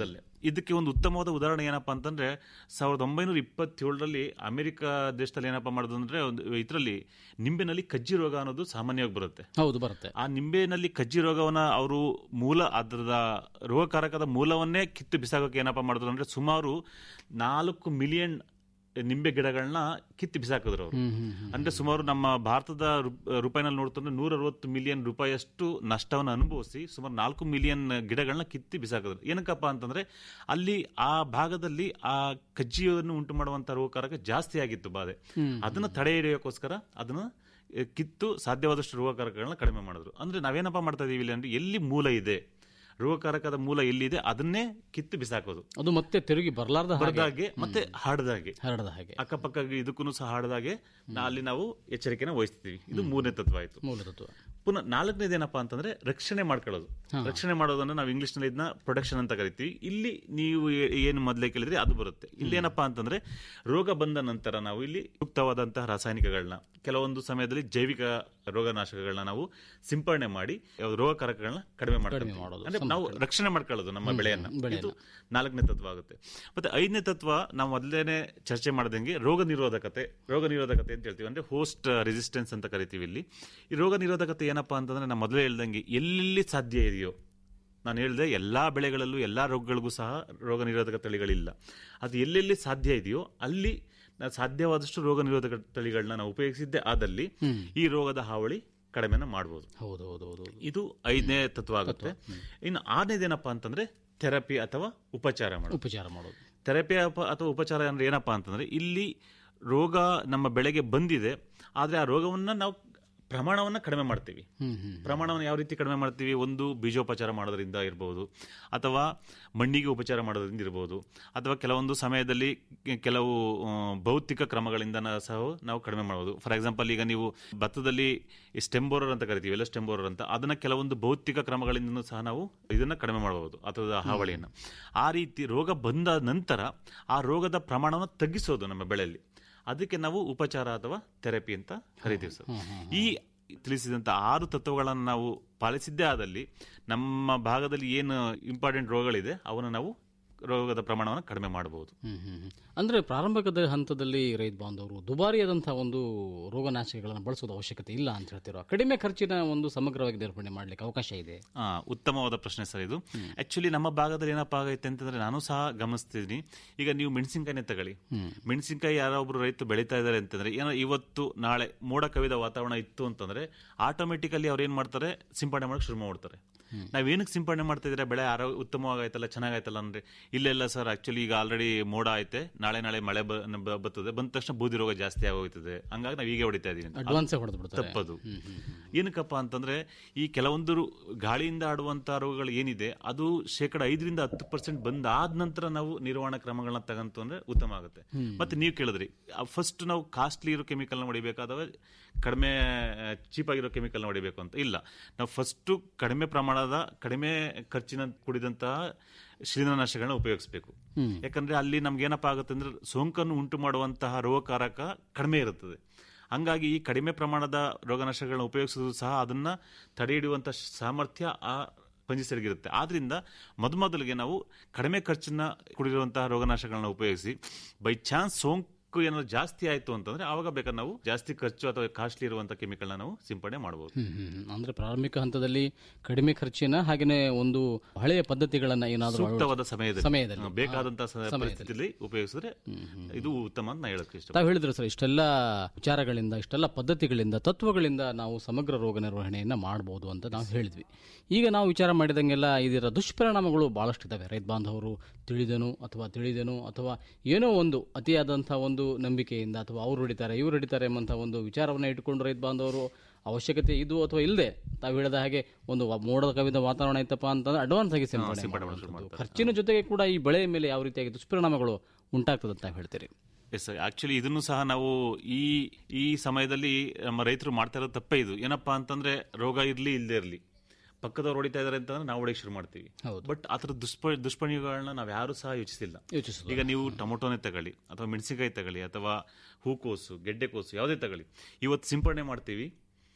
ಇದಕ್ಕೆ ಒಂದು ಉತ್ತಮವಾದ ಉದಾಹರಣೆ ಏನಪ್ಪಾ ಅಂತಂದ್ರೆ ಸಾವಿರದ ಒಂಬೈನೂರ ಇಪ್ಪತ್ತೇಳರಲ್ಲಿ ಅಮೆರಿಕ ದೇಶದಲ್ಲಿ ಏನಪ್ಪಾ ಮಾಡೋದು ಅಂದ್ರೆ ಒಂದು ಇದರಲ್ಲಿ ನಿಂಬೆನಲ್ಲಿ ಕಜ್ಜಿ ರೋಗ ಅನ್ನೋದು ಸಾಮಾನ್ಯವಾಗಿ ಬರುತ್ತೆ ಹೌದು ಬರುತ್ತೆ ಆ ನಿಂಬೆನಲ್ಲಿ ಕಜ್ಜಿ ರೋಗವನ್ನ ಅವರು ಮೂಲ ಅದರದ ರೋಗಕಾರಕದ ಮೂಲವನ್ನೇ ಕಿತ್ತು ಬಿಸಾಕೋಕೆ ಏನಪ್ಪಾ ಮಾಡಿದ್ರು ಅಂದ್ರೆ ಸುಮಾರು ನಾಲ್ಕು ಮಿಲಿಯನ್ ನಿಂಬೆ ಗಿಡಗಳನ್ನ ಕಿತ್ತು ಬಿಸಾಕಿದ್ರು ಅವರು ಅಂದ್ರೆ ಸುಮಾರು ನಮ್ಮ ಭಾರತದ ರು- ರೂಪಾಯಿನಲ್ಲಿ ನೋಡ್ತಂದ್ರೆ ನೂರ ಅರವತ್ತು ಮಿಲಿಯನ್ ರೂಪಾಯಿಯಷ್ಟು ನಷ್ಟವನ್ನು ಅನುಭವಿಸಿ ಸುಮಾರು ನಾಲ್ಕು ಮಿಲಿಯನ್ ಗಿಡಗಳನ್ನ ಕಿತ್ತಿ ಬಿಸಾಕಿದ್ರು ಏನಕ್ಕಪ್ಪ ಅಂತಂದ್ರೆ ಅಲ್ಲಿ ಆ ಭಾಗದಲ್ಲಿ ಆ ಕಜ್ಜಿಯನ್ನು ಉಂಟು ಮಾಡುವಂತ ರೋಗಕಾರಕ ಜಾಸ್ತಿ ಆಗಿತ್ತು ಬಾಧೆ ಅದನ್ನ ತಡೆ ಹಿಡಿಯೋಕ್ಕೋಸ್ಕರ ಅದನ್ನ ಎ, ಕಿತ್ತು ಸಾಧ್ಯವಾದಷ್ಟು ರೋಗಕಾರಕಗಳನ್ನ ಕಡಿಮೆ ಮಾಡಿದ್ರು ಅಂದ್ರೆ ನಾವೇನಪ್ಪ ಮಾಡ್ತಾ ಇದೀವಿ ಇಲ್ಲಿ ಅಂದ್ರೆ ಎಲ್ಲಿ ಮೂಲ ಇದೆ ರೋಗಕಾರಕದ ಮೂಲ ಎಲ್ಲಿದೆ ಅದನ್ನೇ ಕಿತ್ತು ಬಿಸಾಕೋದು ಅದು ಮತ್ತೆ ತಿರುಗಿ ಬರಲಾರ್ದ ಹಾಗೆ ಬರದಾಗೆ ಮತ್ತೆ ಹಾಡದಾಗೆ ಹರಡದ ಹಾಗೆ ಅಕ್ಕಪಕ್ಕ ಇದಕ್ಕೂ ಸಹ ಹಾಡದಾಗೆ ನಾ- ಅಲ್ಲಿ ನಾವು ಎಚ್ಚರಿಕೆನ ವಹಿಸ್ತೀವಿ ಇದು ಮೂರನೇ ತತ್ವ ಆಯ್ತು ಮೂಲ ತತ್ವ ಪುನಃ ನಾಲ್ಕನೇದು ಏನಪ್ಪಾ ಅಂತಂದ್ರೆ ರಕ್ಷಣೆ ಮಾಡ್ಕೊಳ್ಳೋದು ರಕ್ಷಣೆ ಮಾಡೋದನ್ನ ನಾವು ಇಂಗ್ಲಿಷ್ ನಲ್ಲಿ ಇದನ್ನ ಪ್ರೊಡಕ್ಷನ್ ಅಂತ ಕರಿತೀವಿ ಇಲ್ಲಿ ನೀವು ಏ- ಏನು ಮೊದಲೇ ಕೇಳಿದ್ರಿ ಅದು ಬರುತ್ತೆ ಇಲ್ಲಿ ಏನಪ್ಪಾ ಅಂತಂದ್ರೆ ರೋಗ ಬಂದ ನಂತರ ನಾವು ಇಲ್ಲಿ ಸೂಕ್ತವಾದಂತಹ ರಾಸಾಯನಿಕಗಳನ್ನ ಕೆಲವೊಂದು ಸಮಯದಲ್ಲಿ ಜೈವಿಕ ರೋಗನಾಶಕಗಳನ್ನ ನಾವು ಸಿಂಪರಣೆ ಮಾಡಿ ಯಾವ್ದು ರೋಗಕಾರಕಗಳನ್ನ ಕಡಿಮೆ ಮಾಡ್ತೀವಿ ಮಾಡೋದು, ಅಂದ್ರೆ ನಾವು ರಕ್ಷಣೆ ಮಾಡ್ಕೊಳ್ಳೋದು ನಮ್ಮ ಬೆಳೆಯನ್ನ ಇದು ನಾಲ್ಕನೇ ತತ್ವ ಆಗುತ್ತೆ ಮತ್ತೆ ಐದನೇ ತತ್ವ ನಾವು ಮೊದಲೇನೆ ಚರ್ಚೆ ಮಾಡ್ದಂಗೆ ರೋಗ ನಿರೋಧಕತೆ ರೋಗ ನಿರೋಧಕತೆ ಅಂತ ಹೇಳ್ತೀವಿ ಅಂದ್ರೆ ಹೋಸ್ಟ್ ರೆಸಿಸ್ಟೆನ್ಸ್ ಅಂತ ಕರಿತೀವಿ ಇಲ್ಲಿ ಈ ರೋಗ ನಿರೋಧಕತೆ ಏನಪ್ಪಾ ಅಂತಂದ್ರೆ ನಾನು ಮೊದಲೇ ಹೇಳ್ದಂಗೆ ಎಲ್ಲೆಲ್ಲಿ ಸಾಧ್ಯ ಇದೆಯೋ ನಾನು ಹೇಳಿದೆ ಎಲ್ಲಾ ಬೆಳೆಗಳಲ್ಲೂ ಎಲ್ಲಾ ರೋಗಗಳಿಗೂ ಸಹ ರೋಗ ನಿರೋಧಕ ತಳಿಗಳಿಲ್ಲ ಅದು ಎಲ್ಲೆಲ್ಲಿ ಸಾಧ್ಯ ಇದೆಯೋ ಅಲ್ಲಿ ನಾವು ಸಾಧ್ಯವಾದಷ್ಟು ರೋಗ ನಿರೋಧಕ ತಳಿಗಳನ್ನ ನಾವು ಉಪಯೋಗಿಸಿದ್ದೇ ಆದಲ್ಲಿ ಈ ರೋಗದ ಹಾವಳಿ ಕಡಿಮೆನ ಮಾಡಬಹುದು ಹೌದು ಹೌದು ಹೌದು ಹೌದು. ಇದು ಐದನೇ ತತ್ವ ಆಗುತ್ತೆ ಇನ್ನು ಆರನೇದೇನಪ್ಪ ಅಂತಂದ್ರೆ ಥೆರಪಿ ಅಥವಾ ಉಪಚಾರ ಮಾಡೋದು ಉಪಚಾರ ಮಾಡೋದು ಥೆರಪಿ ಅಪ- ಅಥವಾ ಉಪಚಾರ ಅಂದ್ರೆ ಏನಪ್ಪಾ ಅಂತಂದ್ರೆ ಇಲ್ಲಿ ರೋಗ ನಮ್ಮ ಬೆಳೆಗೆ ಬಂದಿದೆ ಆದ್ರೆ ಆ ರೋಗವನ್ನ ನಾವು ಪ್ರಮಾಣವನ್ನ ಕಡಿಮೆ ಮಾಡ್ತೀವಿ ಹ್ಮ್ ಹ್ಮ್ ಪ್ರಮಾಣವನ್ನು ಯಾವ ರೀತಿ ಕಡಿಮೆ ಮಾಡ್ತೀವಿ ಒಂದು ಬೀಜೋಪಚಾರ ಮಾಡೋದ್ರಿಂದ ಇರ್ಬೋದು ಅಥವಾ ಮಣ್ಣಿಗೆ ಉಪಚಾರ ಮಾಡೋದ್ರಿಂದ ಇರ್ಬೋದು ಅಥವಾ ಕೆಲವೊಂದು ಸಮಯದಲ್ಲಿ ಕೆ- ಕೆಲವು ಆ, ಭೌತಿಕ ಕ್ರಮಗಳಿಂದ ಸಹ ನಾವು ಕಡಿಮೆ ಮಾಡ್ಬೋದು ಫಾರ್ ಎಕ್ಸಾಂಪಲ್ ಈಗ ನೀವು ಭತ್ತದಲ್ಲಿ ಸ್ಟೆಂಬೋರರ್ ಅಂತ ಕರಿತೀವಿ ಎಲ್ಲ ಸ್ಟೆಂಬೋರರ್ ಅಂತ ಅದನ್ನ ಕೆಲವೊಂದು ಭೌತಿಕ ಕ್ರಮಗಳಿಂದ ಸಹ ನಾವು ಇದನ್ನ ಕಡಿಮೆ ಮಾಡಬಹುದು ಅಥವಾ ಹಾವಳಿಯನ್ನು ಆ ರೀತಿ ರೋಗ ಬಂದ ನಂತರ ಆ ರೋಗದ ಪ್ರಮಾಣವನ್ನು ತಗ್ಗಿಸೋದು ನಮ್ಮ ಬೆಳೆಯಲ್ಲಿ ಅದಕ್ಕೆ ನಾವು ಉಪಚಾರ ಅಥವಾ ಥೆರಪಿ ಅಂತ ಕರಿತೀವಿ ಸರ್ ಈ ತಿಳಿಸಿದಂತ ಆರು ತತ್ವಗಳನ್ನು ನಾವು ಪಾಲಿಸಿದ್ದೇ ಆದಲ್ಲಿ ನಮ್ಮ ಭಾಗದಲ್ಲಿ ಏನು ಇಂಪಾರ್ಟೆಂಟ್ ರೋಗಗಳಿದೆ ಅವನ್ನ ನಾವು ರೋಗದ ಪ್ರಮಾಣವನ್ನು ಕಡಿಮೆ ಮಾಡಬಹುದು ಹ್ಮ್ ಹ್ಮ್ ಹ್ಮ್. ಅಂದ್ರೆ ಪ್ರಾರಂಭಿಕದ ಹಂತದಲ್ಲಿ ರೈತ ಬಾಂಧವರು ದುಬಾರಿಯಾದಂತಹ ಒಂದು ರೋಗನಾಶಕಗಳನ್ನು ಬಳಸೋದು ಅವಶ್ಯಕತೆ ಇಲ್ಲ ಅಂತ ಹೇಳ್ತಿರೋ ಕಡಿಮೆ ಖರ್ಚಿನ ಒಂದು ಸಮಗ್ರವಾಗಿ ನಿರ್ವಹಣೆ ಮಾಡ್ಲಿಕ್ಕೆ ಅವಕಾಶ ಇದೆ ಆ, ಉತ್ತಮವಾದ ಪ್ರಶ್ನೆ ಸರ್ ಇದು ಆಕ್ಚುಲಿ ನಮ್ಮ ಭಾಗದಲ್ಲಿ ಏನಪ್ಪಾ ಆಗೈತೆ ಅಂತಂದ್ರೆ ನಾನು ಸಹ ಗಮನಿಸ್ತಿದ್ದೀನಿ ಈಗ ನೀವು ಮೆಣಸಿನಕಾಯಿನೇ ತಗೊಳ್ಳಿ ಮೆಣಸಿನಕಾಯಿ ಯಾರೋ ಒಬ್ರು ರೈತರು ಬೆಳೀತಾ ಇದ್ದಾರೆ ಅಂತಂದ್ರೆ ಏನೋ ಇವತ್ತು ನಾಳೆ ಮೋಡ ಕವಿದ ವಾತಾವರಣ ಇತ್ತು ಅಂತಂದ್ರೆ ಆಟೋಮೆಟಿಕಲಿ ಅವ್ರು ಏನ್ ಮಾಡ್ತಾರೆ ಸಿಂಪಡಣೆ ಮಾಡಕ್ಕೆ ಶುರು ಮಾಡ್ತಾರೆ ನಾವೇನಕ್ಕೆ ಸಿಂಪಡಣೆ ಮಾಡ್ತಾ ಇದ್ರೆ ಬೆಳೆ ಆರೋ ಉತ್ತಮವಾಗೈತಲ್ಲ ಚೆನ್ನಾಗೈತಲ್ಲ ಅಂದ್ರೆ ಇಲ್ಲೆಲ್ಲ ಸರ್ ಆಕ್ಚುಲಿ ಈಗ ಆಲ್ರೆಡಿ ಮೋಡ ಐತೆ ನಾಳೆ ನಾಳೆ ಮಳೆ ಬ- ಬ- ಬರ್ತದೆ ಬಂದ ತಕ್ಷಣ ಬೂದಿ ರೋಗ ಜಾಸ್ತಿ ಆಗೋಯ್ತದೆ ಹಂಗಾಗಿ ನಾವು ಹೀಗೆ ಹೊಡಿತಾ ಇದೀವಿ ಅಂತ. ಅಡ್ವಾನ್ಸ್ ಹೊಡೆದು ಬಿಡ್ತಾರೆ ತಪ್ಪದು ಏನಕ್ಕಪ್ಪ ಅಂತಂದ್ರೆ ಈ ಕೆಲವೊಂದು ರು- ಗಾಳಿಯಿಂದ ಆಡುವಂತ ರೋಗಗಳು ಏನಿದೆ ಅದು ಶೇಕಡ ಐದರಿಂದ ಹತ್ತು ಪರ್ಸೆಂಟ್ ಬಂದಾದ ನಂತರ ನಾವು ನಿರ್ವಹಣಾ ಕ್ರಮಗಳನ್ನ ತಗಂತು ಅಂದ್ರೆ ಉತ್ತಮ ಆಗುತ್ತೆ ಮತ್ತೆ ನೀವು ಕೇಳಿದ್ರಿ ಫಸ್ಟ್ ನಾವು ಕಾಸ್ಟ್ಲಿ ಇರೋ ಕೆಮಿಕಲ್ ಹೊಡಿಬೇಕಾ ಅಥವಾ ಕಡಿಮೆ ಚೀಪ್ ಆಗಿರೋ ಕೆಮಿಕಲ್ ಹೊಡಿಬೇಕು ಅಂತ ಇಲ್ಲ ನಾವು ಫಸ್ಟ್ ಕಡಿಮೆ ಪ್ರಮಾಣದ ಕಡಿಮೆ ಖರ್ಚಿನ ಕೂಡಿದಂತಹ ಶಿಲೀಂಧ್ರನಾಶಗಳನ್ನ ಉಪಯೋಗಿಸಬೇಕು ಯಾಕಂದ್ರೆ ಅಲ್ಲಿ ನಮ್ಗೆ ಏನಪ್ಪಾ ಆಗುತ್ತೆ ಅಂದ್ರೆ ಸೋಂಕನ್ನು ಉಂಟು ಮಾಡುವಂತಹ ರೋಗಕಾರಕ ಕಡಿಮೆ ಇರುತ್ತದೆ ಹಂಗಾಗಿ ಈ ಕಡಿಮೆ ಪ್ರಮಾಣದ ರೋಗನಾಶಕಗಳನ್ನ ಉಪಯೋಗಿಸೋದು ಸಹ ಅದನ್ನ ತಡೆ ಹಿಡಿಯುವಂತ ಸಾಮರ್ಥ್ಯ ಆ ಪಂಜಿಸರಿಗಿರುತ್ತೆ ಆದ್ರಿಂದ ಮೊದಮೊದಲಿಗೆ ನಾವು ಕಡಿಮೆ ಖರ್ಚನ್ನ ಕುಡಿರುವಂತಹ ರೋಗನಾಶಕಗಳನ್ನ ಉಪಯೋಗಿಸಿ ಬೈ ಚಾನ್ಸ್ ಸೋಂಕು ಏನಾದ್ರು ಜಾಸ್ತಿ ಆಯ್ತು ಅಂತಂದ್ರೆ ಆವಾಗ ಬೇಕಾದ್ರೆ ನಾವು ಜಾಸ್ತಿ ಖರ್ಚು ಅಥವಾ ಕಾಸ್ಟ್ಲಿ ಇರುವಂತಹ ಕೆಮಿಕಲ್ನ ನಾವು ಸಿಂಪಡಣೆ ಮಾಡಬಹುದು ಹ್ಮ್, ಹ್ಮ್, ಹ್ಮ್. ಅಂದ್ರೆ ಪ್ರಾರಂಭಿಕ ಹಂತದಲ್ಲಿ ಕಡಿಮೆ ಖರ್ಚಿನ ಹಾಗೇನೆ ಒಂದು ಹಳೆಯ ಪದ್ಧತಿಗಳನ್ನ ಏನಾದರೂ ಸೂಕ್ತವಾದ ಸಮಯದಲ್ಲಿ ಸಮಯದಲ್ಲಿ. ಹಾ, ಬೇಕಾದಂತಹ ಸ- ಪರಿಸ್ಥಿತಿಯಲ್ಲಿ ಉಪಯೋಗಿಸಿದ್ರೆ ಇದು ಉತ್ತಮ ಅಂತ ನಾ ಹೇಳಕ್ಕೆ ಇಷ್ಟ ತಾವು ಹೇಳಿದ್ರೆ ಸರ್ ಇಷ್ಟೆಲ್ಲ ವಿಚಾರಗಳಿಂದ ಇಷ್ಟೆಲ್ಲ ಪದ್ಧತಿಗಳಿಂದ ತತ್ವಗಳಿಂದ ನಾವು ಸಮಗ್ರ ರೋಗ ನಿರ್ವಹಣೆಯನ್ನ ಮಾಡಬಹುದು ಅಂತ ನಾವು ಹೇಳಿದ್ವಿ ಈಗ ನಾವು ವಿಚಾರ ಮಾಡಿದಂಗೆಲ್ಲ ಇದರ ದುಷ್ಪರಿಣಾಮಗಳು ಬಹಳಷ್ಟು ಇದ್ದಾವೆ ರೈತ ಬಾಂಧವರು ತಿಳಿದನು ಅಥವಾ ತಿಳಿದನು ಅಥವಾ ಏನೋ ಒಂದು ಅತಿಯಾದಂಥ ಒಂದು ನಂಬಿಕೆಯಿಂದ ಅಥವಾ ಅವ್ರು ಹೊಡಿತಾರೆ ಇವ್ರು ಹೊಡಿತಾರೆ ಎಂಬಂಥ ಒಂದು ವಿಚಾರವನ್ನು ಇಟ್ಕೊಂಡು ರೈತ ಬಾಂಧವರು ಅವಶ್ಯಕತೆ ಇದು ಅಥವಾ ಇಲ್ಲದೆ ತಾವು ಹೇಳಿದ ಹಾಗೆ ಒಂದು ವ- ಮೋಡದ ಕವಿದ ವಾತಾವರಣ ಇತ್ತಪ್ಪ ಅಂತಂದ್ರೆ ಅಡ್ವಾನ್ಸ್ ಆಗಿ ಸಿಂಪಡಣೆ ಮಾಡುವಂಥದ್ದು. ಖರ್ಚಿನ ಜೊತೆಗೆ ಕೂಡ ಈ ಬೆಳೆಯ ಮೇಲೆ ಯಾವ ರೀತಿಯಾಗಿ ದುಷ್ಪರಿಣಾಮಗಳು ಉಂಟಾಗ್ತದೆ ಅಂತ ತಾವು ಹೇಳ್ತೀರಿ ಎಸ್ ಆಕ್ಚುಲಿ ಇದನ್ನು ಸಹ ನಾವು ಈ ಈ ಸಮಯದಲ್ಲಿ ನಮ್ಮ ರೈತರು ಮಾಡ್ತಾ ಇರೋ ತಪ್ಪೇ ಇದು ಏನಪ್ಪಾ ಅಂತಂದ್ರೆ ರೋಗ ಇರ್ಲಿ ಇಲ್ಲದೆ ಇರಲಿ ಪಕ್ಕದವ್ರು ಹೊಡಿತಾ ಇದಾರೆ ಅಂತಂದ್ರೆ ನಾವು ಹೊಡಿಯಕ್ಕೆ ಶುರು ಮಾಡ್ತೀವಿ ಹೌದು. ಬಟ್ ಅದರ ದುಷ್ಪ ದುಷ್ಪರಿಣಾಮಗಳನ್ನ ನಾವು ಯಾರು ಸಹ ಯೋಚಿಸಿಲ್ಲ ಯೋಚಿಸೋದು ಈಗ ನೀವು ಟೊಮೊಟೊನೇ ತಗೊಳ್ಳಿ ಅಥವಾ ಮೆಣಸಿನಕಾಯಿ ತಗೊಳ್ಳಿ ಅಥವಾ ಹೂಕೋಸು ಗೆಡ್ಡೆಕೋಸು ಯಾವುದೇ ತಗೊಳ್ಳಿ ಇವತ್ತು ಸಿಂಪಡಣೆ ಮಾಡ್ತೀವಿ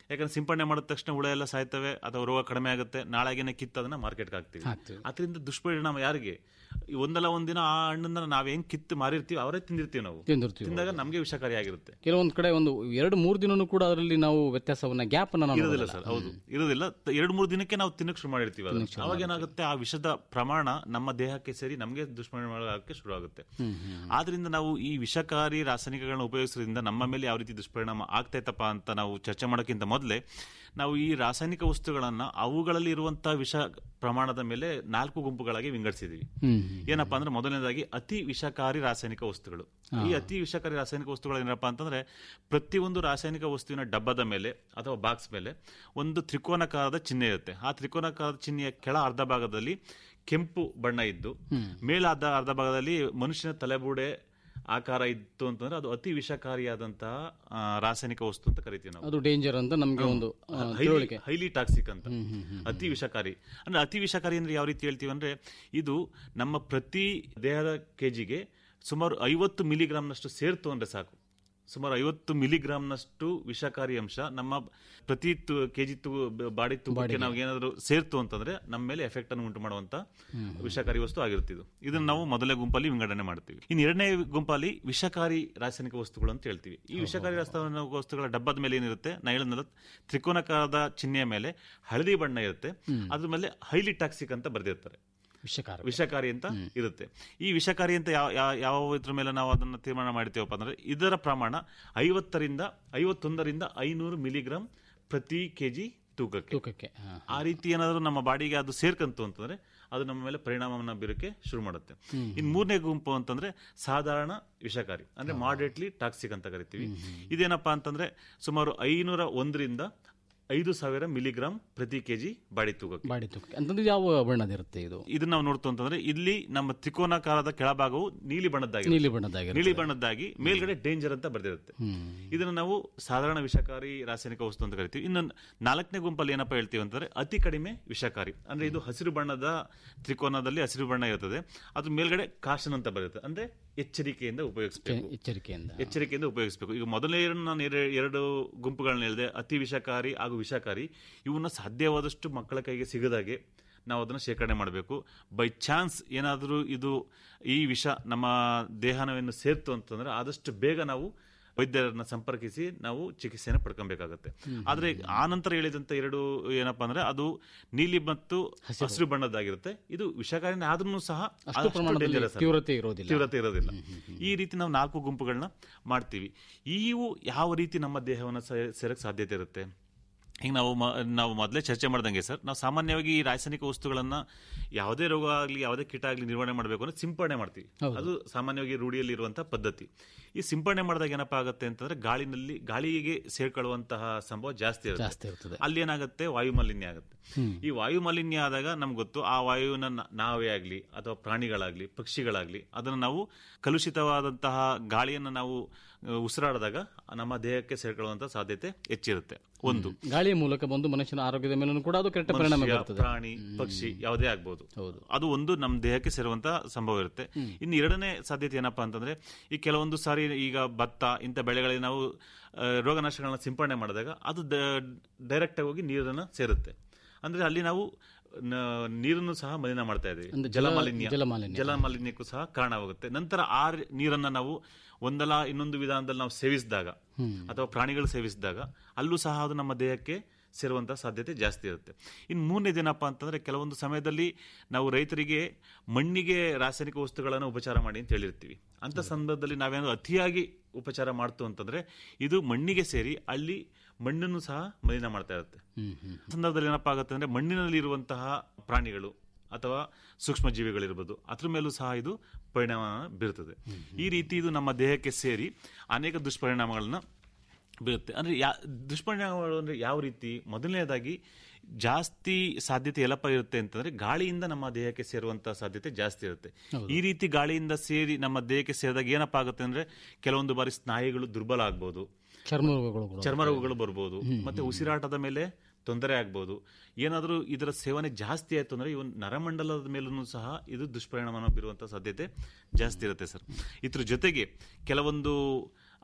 ಯಾಕಂದ್ರೆ ಸಿಂಪಡಣೆ ಮಾಡಿದ ತಕ್ಷಣ ಹುಳ ಎಲ್ಲ ಸಾಯ್ತವೆ ಅಥವಾ ರೋಗ ಕಡಿಮೆ ಆಗುತ್ತೆ ನಾಳೆಗೇನೆ ಕಿತ್ತು ಅದನ್ನ ಮಾರ್ಕೆಟ್ಗೆ ಹಾಕ್ತೀವಿ ಹಾಕ್ತೀವಿ. ಅದರಿಂದ ದುಷ್ಪರಿಣಾಮ ಯಾರಿಗೆ ಈ ಒಂದಲ್ಲ ಒಂದಿನ ಆ ಹಣ್ಣನ್ನ ನಾವ್ ಹೆಂಗ್ ಕಿತ್ತು ಮಾರಿರ್ತೀವಿ ಅವರೇ ತಿಂದಿರ್ತೀವಿ ನಾವು ತಿಂದಿರ್ತೀವಿ ತಿಂದಾಗ ನಮ್ಗೆ ವಿಷಕಾರಿಯಾಗಿರುತ್ತೆ ಕೆಲವೊಂದ್ ಕಡೆ ಒಂದು ಎರಡು ಮೂರು ದಿನನೂ ಕೂಡ ಅದರಲ್ಲಿ ನಾವು ವ್ಯತ್ಯಾಸವನ್ನ ಗ್ಯಾಪ್ ಅನ್ನ ನಾವು ಇರೋದಿಲ್ಲ ನೋಡೋದಿಲ್ಲ. ಸರ್ ಹೌದು ಇರೋದಿಲ್ಲ ತ- ಎರಡು ಮೂರು ದಿನಕ್ಕೆ ನಾವು ತಿನ್ನಕ್ ಶುರು ಮಾಡಿರ್ತೀವಿ ಅದನ್ನ. ಅವಾಗ ಏನಾಗುತ್ತೆ ಆ ವಿಷದ ಪ್ರಮಾಣ ನಮ್ಮ ದೇಹಕ್ಕೆ ಸೇರಿ ನಮಗೆ ದುಷ್ಪರಿಣಾಮ ಆಗಕ್ಕೆ ಶುರು ಆಗುತ್ತೆ ಆದ್ರಿಂದ ನಾವು ಈ ವಿಷಕಾರಿ ರಾಸಾಯನಿಕಗಳನ್ನ ಉಪಯೋಗಿಸೋದ್ರಿಂದ ನಮ್ಮ ಮೇಲೆ ಯಾವ ರೀತಿ ದುಷ್ಪರಿಣಾಮ ಆಗ್ತೈತಪ್ಪ ಅಂತ ನಾವು ಚರ್ಚೆ ಮಾಡೋಕ್ಕಿಂತ ಮೊದಲೇ ನಾವು ಈ ರಾಸಾಯನಿಕ ವಸ್ತುಗಳನ್ನ ಅವುಗಳಲ್ಲಿ ಇರುವಂತಹ ವಿಷ ಪ್ರಮಾಣದ ಮೇಲೆ ನಾಲ್ಕು ಗುಂಪುಗಳಾಗಿ ವಿಂಗಡಿಸಿದೀವಿ ಹ್ಮ್ ಏನಪ್ಪಾ ಅಂದ್ರೆ ಮೊದಲನೇದಾಗಿ ಅತಿ ವಿಷಕಾರಿ ರಾಸಾಯನಿಕ ವಸ್ತುಗಳು ಈ ಅತಿ ವಿಷಕಾರಿ ರಾಸಾಯನಿಕ ವಸ್ತುಗಳು ಏನಪ್ಪಾ ಅಂತಂದ್ರೆ ಪ್ರತಿಯೊಂದು ರಾಸಾಯನಿಕ ವಸ್ತುವಿನ ಡಬ್ಬದ ಮೇಲೆ ಅಥವಾ ಬಾಕ್ಸ್ ಮೇಲೆ ಒಂದು ತ್ರಿಕೋನಾಕಾರದ ಚಿಹ್ನೆ ಇರುತ್ತೆ ಆ ತ್ರಿಕೋನಾಕಾರದ ಚಿಹ್ನೆಯ ಕೆಳ ಅರ್ಧ ಭಾಗದಲ್ಲಿ ಕೆಂಪು ಬಣ್ಣ ಇದ್ದು ಮೇಲಾದ ಅರ್ಧ ಭಾಗದಲ್ಲಿ ಮನುಷ್ಯನ ತಲೆಬೂಡೆ ಆಕಾರ ಇತ್ತು ಅಂತಂದ್ರೆ ಅದು ಅತಿ ವಿಷಕಾರಿಯಾದಂತಹ ಆ, ರಾಸಾಯನಿಕ ವಸ್ತು ಅಂತ ಕರಿತೀವಿ ನಾವು ಅದು ಡೇಂಜರ್ ಅಂತ ನಮ್ಗೆ ಒಂದು ಆ, ತಿಳುವಳಿಕೆ ಹೈಲಿ ಟಾಕ್ಸಿಕ್ ಅಂತ ಅತಿ ವಿಷಕಾರಿ ಅಂದ್ರೆ ಅತಿ ವಿಷಕಾರಿ ಅಂದ್ರೆ ಯಾವ ರೀತಿ ಹೇಳ್ತೀವಿ ಅಂದ್ರೆ ಇದು ನಮ್ಮ ಪ್ರತಿ ದೇಹದ ಕೆಜಿಗೆ ಸುಮಾರು ಐವತ್ತು ಮಿಲಿಗ್ರಾಮ್ನಷ್ಟು ಸೇರ್ತು ಅಂದ್ರೆ ಸಾಕು ಸುಮಾರು ಐವತ್ತು ಮಿಲಿಗ್ರಾಮ್ನಷ್ಟು ವಿಷಕಾರಿ ಅಂಶ ನಮ್ಮ ಪ್ರತಿ ಕೆಜಿ ತು ಬಾಡಿ ತೂಕಕ್ಕೆ ನಾವು ಏನಾದರೂ ಸೇರ್ತು ಅಂತಂದ್ರೆ ನಮ್ಮ ಮೇಲೆ ಎಫೆಕ್ಟ್ ಅನ್ನು ಉಂಟು ಮಾಡುವಂತ ವಿಷಕಾರಿ ವಸ್ತು ಆಗಿರುತ್ತೆ ಇದು ಇದನ್ನ ನಾವು ಮೊದಲನೇ ಗುಂಪಲ್ಲಿ ವಿಂಗಡಣೆ ಮಾಡ್ತೀವಿ ಇನ್ನು ಎರಡನೇ ಗುಂಪಲ್ಲಿ ವಿಷಕಾರಿ ರಾಸಾಯನಿಕ ವಸ್ತುಗಳು ಅಂತ ಹೇಳ್ತೀವಿ ಈ ವಿಷಕಾರಿ ರಾಸಾಯನಿಕ ವಸ್ತುಗಳ ಡಬ್ಬದ ಮೇಲೆ ಏನಿರುತ್ತೆ ನಾ ಹೇಳಿದ್ನಲ್ಲ ತ್ರಿಕೋನಾಕಾರದ ಚಿಹ್ನೆಯ ಮೇಲೆ ಹಳದಿ ಬಣ್ಣ ಇರುತ್ತೆ ಅದ್ರ ಮೇಲೆ ಹೈಲಿ ಟಾಕ್ಸಿಕ್ ಅಂತ ಬರೆದಿರ್ತಾರೆ ವಿಷಕಾರ ವಿಷಕಾರಿ ಅಂತ ಇರುತ್ತೆ ಈ ವಿಷಕಾರಿ ಅಂತ ಯಾವ ಯಾವ- ಯಾವ ಇದ್ರ ಮೇಲೆ ನಾವು ಅದನ್ನ ತೀರ್ಮಾನ ಮಾಡ್ತೀವಪ್ಪ ಅಂದ್ರೆ ಇದರ ಪ್ರಮಾಣ ಐವತ್ತರಿಂದ ಐವತ್ತೊಂದರಿಂದ ಐನೂರು ಮಿಲಿಗ್ರಾಮ್ ಪ್ರತಿ ಕೆಜಿ ತೂಕಕ್ಕೆ ತೂಕಕ್ಕೆ ಹಾ. ಆ ರೀತಿ ಏನಾದರೂ ನಮ್ಮ ಬಾಡಿಗೆ ಅದು ಸೇರ್ಕಂತು ಅಂತಂದ್ರೆ ಅದು ನಮ್ಮ ಮೇಲೆ ಪರಿಣಾಮವನ್ನ ಬೀರಕ್ಕೆ ಶುರು ಮಾಡುತ್ತೆ ಇನ್ನು ಮೂರನೇ ಗುಂಪು ಅಂತಂದ್ರೆ ಸಾಧಾರಣ ವಿಷಕಾರಿ ಅಂದ್ರೆ ಮಾಡರೇಟ್ಲಿ ಟಾಕ್ಸಿಕ್ ಅಂತ ಕರಿತೀವಿ ಇದೇನಪ್ಪಾ ಅಂತಂದ್ರೆ ಸುಮಾರು ಐನೂರ ಒಂದರಿಂದ ಐದು ಸಾವಿರ ಮಿಲಿಗ್ರಾಮ್ ಪ್ರತಿ ಕೆಜಿ ಬಾಡಿ ತೂಕಕ್ಕೆ ಬಾಡಿ ತೂಕಕ್ಕೆ ಅಂತಂದ್ರೆ ಯಾವ ಬಣ್ಣದಿರುತ್ತೆ ಇದು ಇದನ್ನ ನಾವು ನೋಡ್ತು ಅಂತಂದ್ರೆ ಇಲ್ಲಿ ನಮ್ಮ ತ್ರಿಕೋನಾಕಾರದ ಕೆಳಭಾಗವು ನೀಲಿ ಬಣ್ಣದ್ದಾಗಿ ನೀಲಿ ಬಣ್ಣದಾಗಿರುತ್ತೆ ನೀಲಿ ಬಣ್ಣದ್ದಾಗಿ ಮೇಲ್ಗಡೆ ಡೇಂಜರ್ ಅಂತ ಬರೆದಿರುತ್ತೆ ಇದನ್ನ ನಾವು ಸಾಧಾರಣ ವಿಷಕಾರಿ ರಾಸಾಯನಿಕ ವಸ್ತು ಅಂತ ಕರಿತೀವಿ ಇನ್ನು ನಾಲ್ಕನೇ ಗುಂಪಲ್ಲಿ ಏನಪ್ಪಾ ಹೇಳ್ತೀವಿ ಅಂತಂದ್ರೆ ಅತಿ ಕಡಿಮೆ ವಿಷಕಾರಿ ಅಂದ್ರೆ ಇದು ಹಸಿರು ಬಣ್ಣದ ತ್ರಿಕೋನದಲ್ಲಿ ಹಸಿರು ಬಣ್ಣ ಇರ್ತದೆ ಅದು ಮೇಲ್ಗಡೆ ಕಾಶನ್ ಅಂತ ಬರುತ್ತೆ ಅಂದ್ರೆ ಎಚ್ಚರಿಕೆಯಿಂದ ಉಪಯೋಗಿಸಬೇಕು ಎಚ್ಚರಿಕೆಯಿಂದ ಎಚ್ಚರಿಕೆಯಿಂದ ಉಪಯೋಗಿಸಬೇಕು ಈಗ ಮೊದಲನೇ ಎರಡು ನಾನು ಎರೆ- ಎರಡು ಗುಂಪುಗಳನ್ನ ಹೇಳಿದೆ ಅತಿ ವಿಷಕಾರಿ ಹಾಗೂ ವಿಷಕಾರಿ ಇವನ್ನ ಸಾಧ್ಯವಾದಷ್ಟು ಮಕ್ಕಳ ಕೈಗೆ ಸಿಗದಾಗೆ ನಾವು ಅದನ್ನು ಶೇಖರಣೆ ಮಾಡಬೇಕು ಬೈ ಚಾನ್ಸ್ ಏನಾದರೂ ಇದು ಈ ವಿಷ ನಮ್ಮ ದೇಹನವನ್ನು ಸೇರ್ತು ಅಂತಂದ್ರೆ ಆದಷ್ಟು ಬೇಗ ನಾವು ವೈದ್ಯರನ್ನ ಸಂಪರ್ಕಿಸಿ ನಾವು ಚಿಕಿತ್ಸೆಯನ್ನು ಪಡ್ಕೊಬೇಕಾಗತ್ತೆ ಆದ್ರೆ ಆ ನಂತರ ಹೇಳಿದಂತ ಎರಡು ಏನಪ್ಪಾ ಅಂದ್ರೆ ಅದು ನೀಲಿ ಮತ್ತು ಹಸಿರು ಬಣ್ಣದ್ದಾಗಿರುತ್ತೆ ಇದು ವಿಷಕಾರಿನೇ ಆದ್ರೂ ಸಹ ಅಷ್ಟು ಅಷ್ಟು ಪ್ರಮಾಣದಲ್ಲಿ dangerous ಅಲ್ಲ. ತೀವ್ರತೆ ಇರೋದಿಲ್ಲ ತೀವ್ರತೆ ಇರೋದಿಲ್ಲ ಈ ರೀತಿ ನಾವು ನಾಲ್ಕು ಗುಂಪುಗಳನ್ನ ಮಾಡ್ತೀವಿ ಇವು ಯಾವ ರೀತಿ ನಮ್ಮ ದೇಹವನ್ನು ಸೇ- ಸೇರಕ್ಕೆ ಸಾಧ್ಯತೆ ಇರುತ್ತೆ ಈಗ ನಾವು ಮ- ನಾವು ಮೊದಲೇ ಚರ್ಚೆ ಮಾಡ್ದಂಗೆ ಸರ್ ನಾವು ಸಾಮಾನ್ಯವಾಗಿ ಈ ರಾಸಾಯನಿಕ ವಸ್ತುಗಳನ್ನ ಯಾವುದೇ ರೋಗ ಆಗಲಿ ಯಾವುದೇ ಕೀಟ ಆಗಲಿ ನಿರ್ವಹಣೆ ಮಾಡಬೇಕು ಅಂದ್ರೆ ಸಿಂಪಡಣೆ ಮಾಡ್ತೀವಿ ಅದು ಸಾಮಾನ್ಯವಾಗಿ ರೂಢಿಯಲ್ಲಿ ಇರುವಂತಹ ಪದ್ಧತಿ ಈ ಸಿಂಪಡಣೆ ಮಾಡಿದಾಗ ಏನಪ್ಪಾ ಆಗುತ್ತೆ ಅಂತಂದ್ರೆ ಗಾಳಿನಲ್ಲಿ ಗಾಳಿಗೆ ಸೇರ್ಕೊಳ್ಳುವಂತಹ ಸಂಭವ ಜಾಸ್ತಿ ಇರುತ್ತೆ ಜಾಸ್ತಿ ಇರ್ತದೆ ಅಲ್ಲಿ ಏನಾಗುತ್ತೆ ವಾಯು ಮಾಲಿನ್ಯ ಆಗುತ್ತೆ ಈ ವಾಯು ಮಾಲಿನ್ಯ ಆದಾಗ ನಮ್ಗೆ ಗೊತ್ತು ಆ ವಾಯುವಿನ ನ- ನಾವೇ ಆಗ್ಲಿ ಅಥವಾ ಪ್ರಾಣಿಗಳಾಗ್ಲಿ ಪಕ್ಷಿಗಳಾಗ್ಲಿ ಅದನ್ನು ನಾವು ಕಲುಷಿತವಾದಂತಹ ಗಾಳಿಯನ್ನು ನಾವು ಆ, ಉಸಿರಾಡಿದಾಗ ನಮ್ಮ ದೇಹಕ್ಕೆ ಸೇರ್ಕೊಳ್ಳುವಂತ ಸಾಧ್ಯತೆ ಹೆಚ್ಚಿರುತ್ತೆ ಒಂದು ಗಾಳಿಯ ಮೂಲಕ ಬಂದು ಮನುಷ್ಯನ ಆರೋಗ್ಯದ ಮೇಲೂ ಕೂಡ ಅದು ಕೆಟ್ಟ ಪರಿಣಾಮ ಮನುಷ್ಯ, ಬೀರ್ತದೆ ಪ್ರಾಣಿ ಪಕ್ಷಿ ಯಾವುದೇ ಆಗ್ಬೋದು ಹೌದು. ಅದು ಒಂದು ನಮ್ಮ ದೇಹಕ್ಕೆ ಸೇರುವಂತ ಸಂಭವ ಇರುತ್ತೆ ಇನ್ನು ಎರಡನೇ ಸಾಧ್ಯತೆ ಏನಪ್ಪಾ ಅಂತಂದ್ರೆ ಈ ಕೆಲವೊಂದು ಸಾರಿ ಈಗ ಭತ್ತ ಇಂಥ ಬೆಳೆಗಳಿಗೆ ನಾವು ಆ, ರೋಗನಾಶಕಗಳನ್ನ ಸಿಂಪಡಣೆ ಮಾಡಿದಾಗ ಅದು ಡೈರೆಕ್ಟ್ ಆಗಿ ಹೋಗಿ ನೀರನ್ನ ಸೇರುತ್ತೆ ಅಂದ್ರೆ ಅಲ್ಲಿ ನಾವು ನ- ನೀರನ್ನು ಸಹ ಮಲಿನ ಮಾಡ್ತಾ ಇದ್ದೀವಿ ಅಂದ್ರೆ ಜಲ- ಜಲಮಾಲಿನ್ಯ ಜಲಮಾಲಿನ್ಯ. ಜಲಮಾಲಿನ್ಯಕ್ಕೂ ಸಹ ಕಾರಣವಾಗುತ್ತೆ ನಂತರ ಆ ರಿ- ನೀರನ್ನ ನಾವು ಒಂದಲ್ಲ ಇನ್ನೊಂದು ವಿಧಾನದಲ್ಲಿ ನಾವು ಸೇವಿಸಿದಾಗ ಅಥವಾ ಪ್ರಾಣಿಗಳು ಸೇವಿಸಿದಾಗ ಅಲ್ಲೂ ಸಹ ಅದು ನಮ್ಮ ದೇಹಕ್ಕೆ ಸೇರುವಂತಹ ಸಾಧ್ಯತೆ ಜಾಸ್ತಿ ಇರುತ್ತೆ ಇನ್ನು ಮೂರನೇದೇನಪ್ಪ ಅಂತಂದ್ರೆ ಕೆಲವೊಂದು ಸಮಯದಲ್ಲಿ ನಾವು ರೈತರಿಗೆ ಮಣ್ಣಿಗೆ ರಾಸಾಯನಿಕ ವಸ್ತುಗಳನ್ನು ಉಪಚಾರ ಮಾಡಿ ಅಂತ ಹೇಳಿರ್ತೀವಿ ಅಂತ ಸಂದರ್ಭದಲ್ಲಿ ನಾವೇನಾದ್ರು ಅತಿಯಾಗಿ ಉಪಚಾರ ಮಾಡ್ತು ಅಂತಂದ್ರೆ ಇದು ಮಣ್ಣಿಗೆ ಸೇರಿ ಅಲ್ಲಿ ಮಣ್ಣನ್ನು ಸಹ ಮಲಿನ ಮಾಡ್ತಾ ಇರುತ್ತೆ ಹ್ಮ್ ಹ್ಮ್ ಸಂದರ್ಭದಲ್ಲಿ ಏನಪ್ಪಾ ಆಗುತ್ತೆ ಅಂದ್ರೆ ಮಣ್ಣಿನಲ್ಲಿ ಇರುವಂತಹ ಪ್ರಾಣಿಗಳು ಅಥವಾ ಸೂಕ್ಷ್ಮ ಜೀವಿಗಳಿರ್ಬೋದು ಅದ್ರ ಮೇಲೂ ಸಹ ಇದು ಪರಿಣಾಮ ಬೀರ್ತದೆ ಈ ರೀತಿ ಇದು ನಮ್ಮ ದೇಹಕ್ಕೆ ಸೇರಿ ಅನೇಕ ದುಷ್ಪರಿಣಾಮಗಳನ್ನ ಬೀರುತ್ತೆ ಅಂದ್ರೆ ಯಾ ದುಷ್ಪರಿಣಾಮಗಳು ಅಂದ್ರೆ ಯಾವ ರೀತಿ ಮೊದಲನೇದಾಗಿ ಜಾಸ್ತಿ ಸಾಧ್ಯತೆ ಎಲ್ಲಪ್ಪ ಇರುತ್ತೆ ಅಂತಂದ್ರೆ ಗಾಳಿಯಿಂದ ನಮ್ಮ ದೇಹಕ್ಕೆ ಸೇರುವಂತ ಸಾಧ್ಯತೆ ಜಾಸ್ತಿ ಇರುತ್ತೆ ಈ ರೀತಿ ಗಾಳಿಯಿಂದ ಸೇರಿ ನಮ್ಮ ದೇಹಕ್ಕೆ ಸೇರಿದಾಗ ಏನಪ್ಪ ಆಗುತ್ತೆ ಅಂದ್ರೆ ಕೆಲವೊಂದು ಬಾರಿ ಸ್ನಾಯುಗಳು ದುರ್ಬಲ ಆಗ್ಬೋದು ಚರ್ಮ ರೋಗಗಳು ಕೂಡ ಚರ್ಮ ರೋಗಗಳು ಬರ್ಬೋದು ಮತ್ತೆ ಉಸಿರಾಟದ ಮೇಲೆ ತೊಂದರೆ ಆಗ್ಬೋದು ಏನಾದರೂ ಇದರ ಸೇವನೆ ಜಾಸ್ತಿ ಆಯ್ತು ಅಂದ್ರೆ ಇವನ್ ನರಮಂಡಲದ ಮೇಲೂ ಸಹ ಇದು ದುಷ್ಪರಿಣಾಮ ಬೀರುವಂತ ಸಾಧ್ಯತೆ ಜಾಸ್ತಿ ಇರುತ್ತೆ ಸರ್ ಇದ್ರ ಜೊತೆಗೆ ಕೆಲವೊಂದು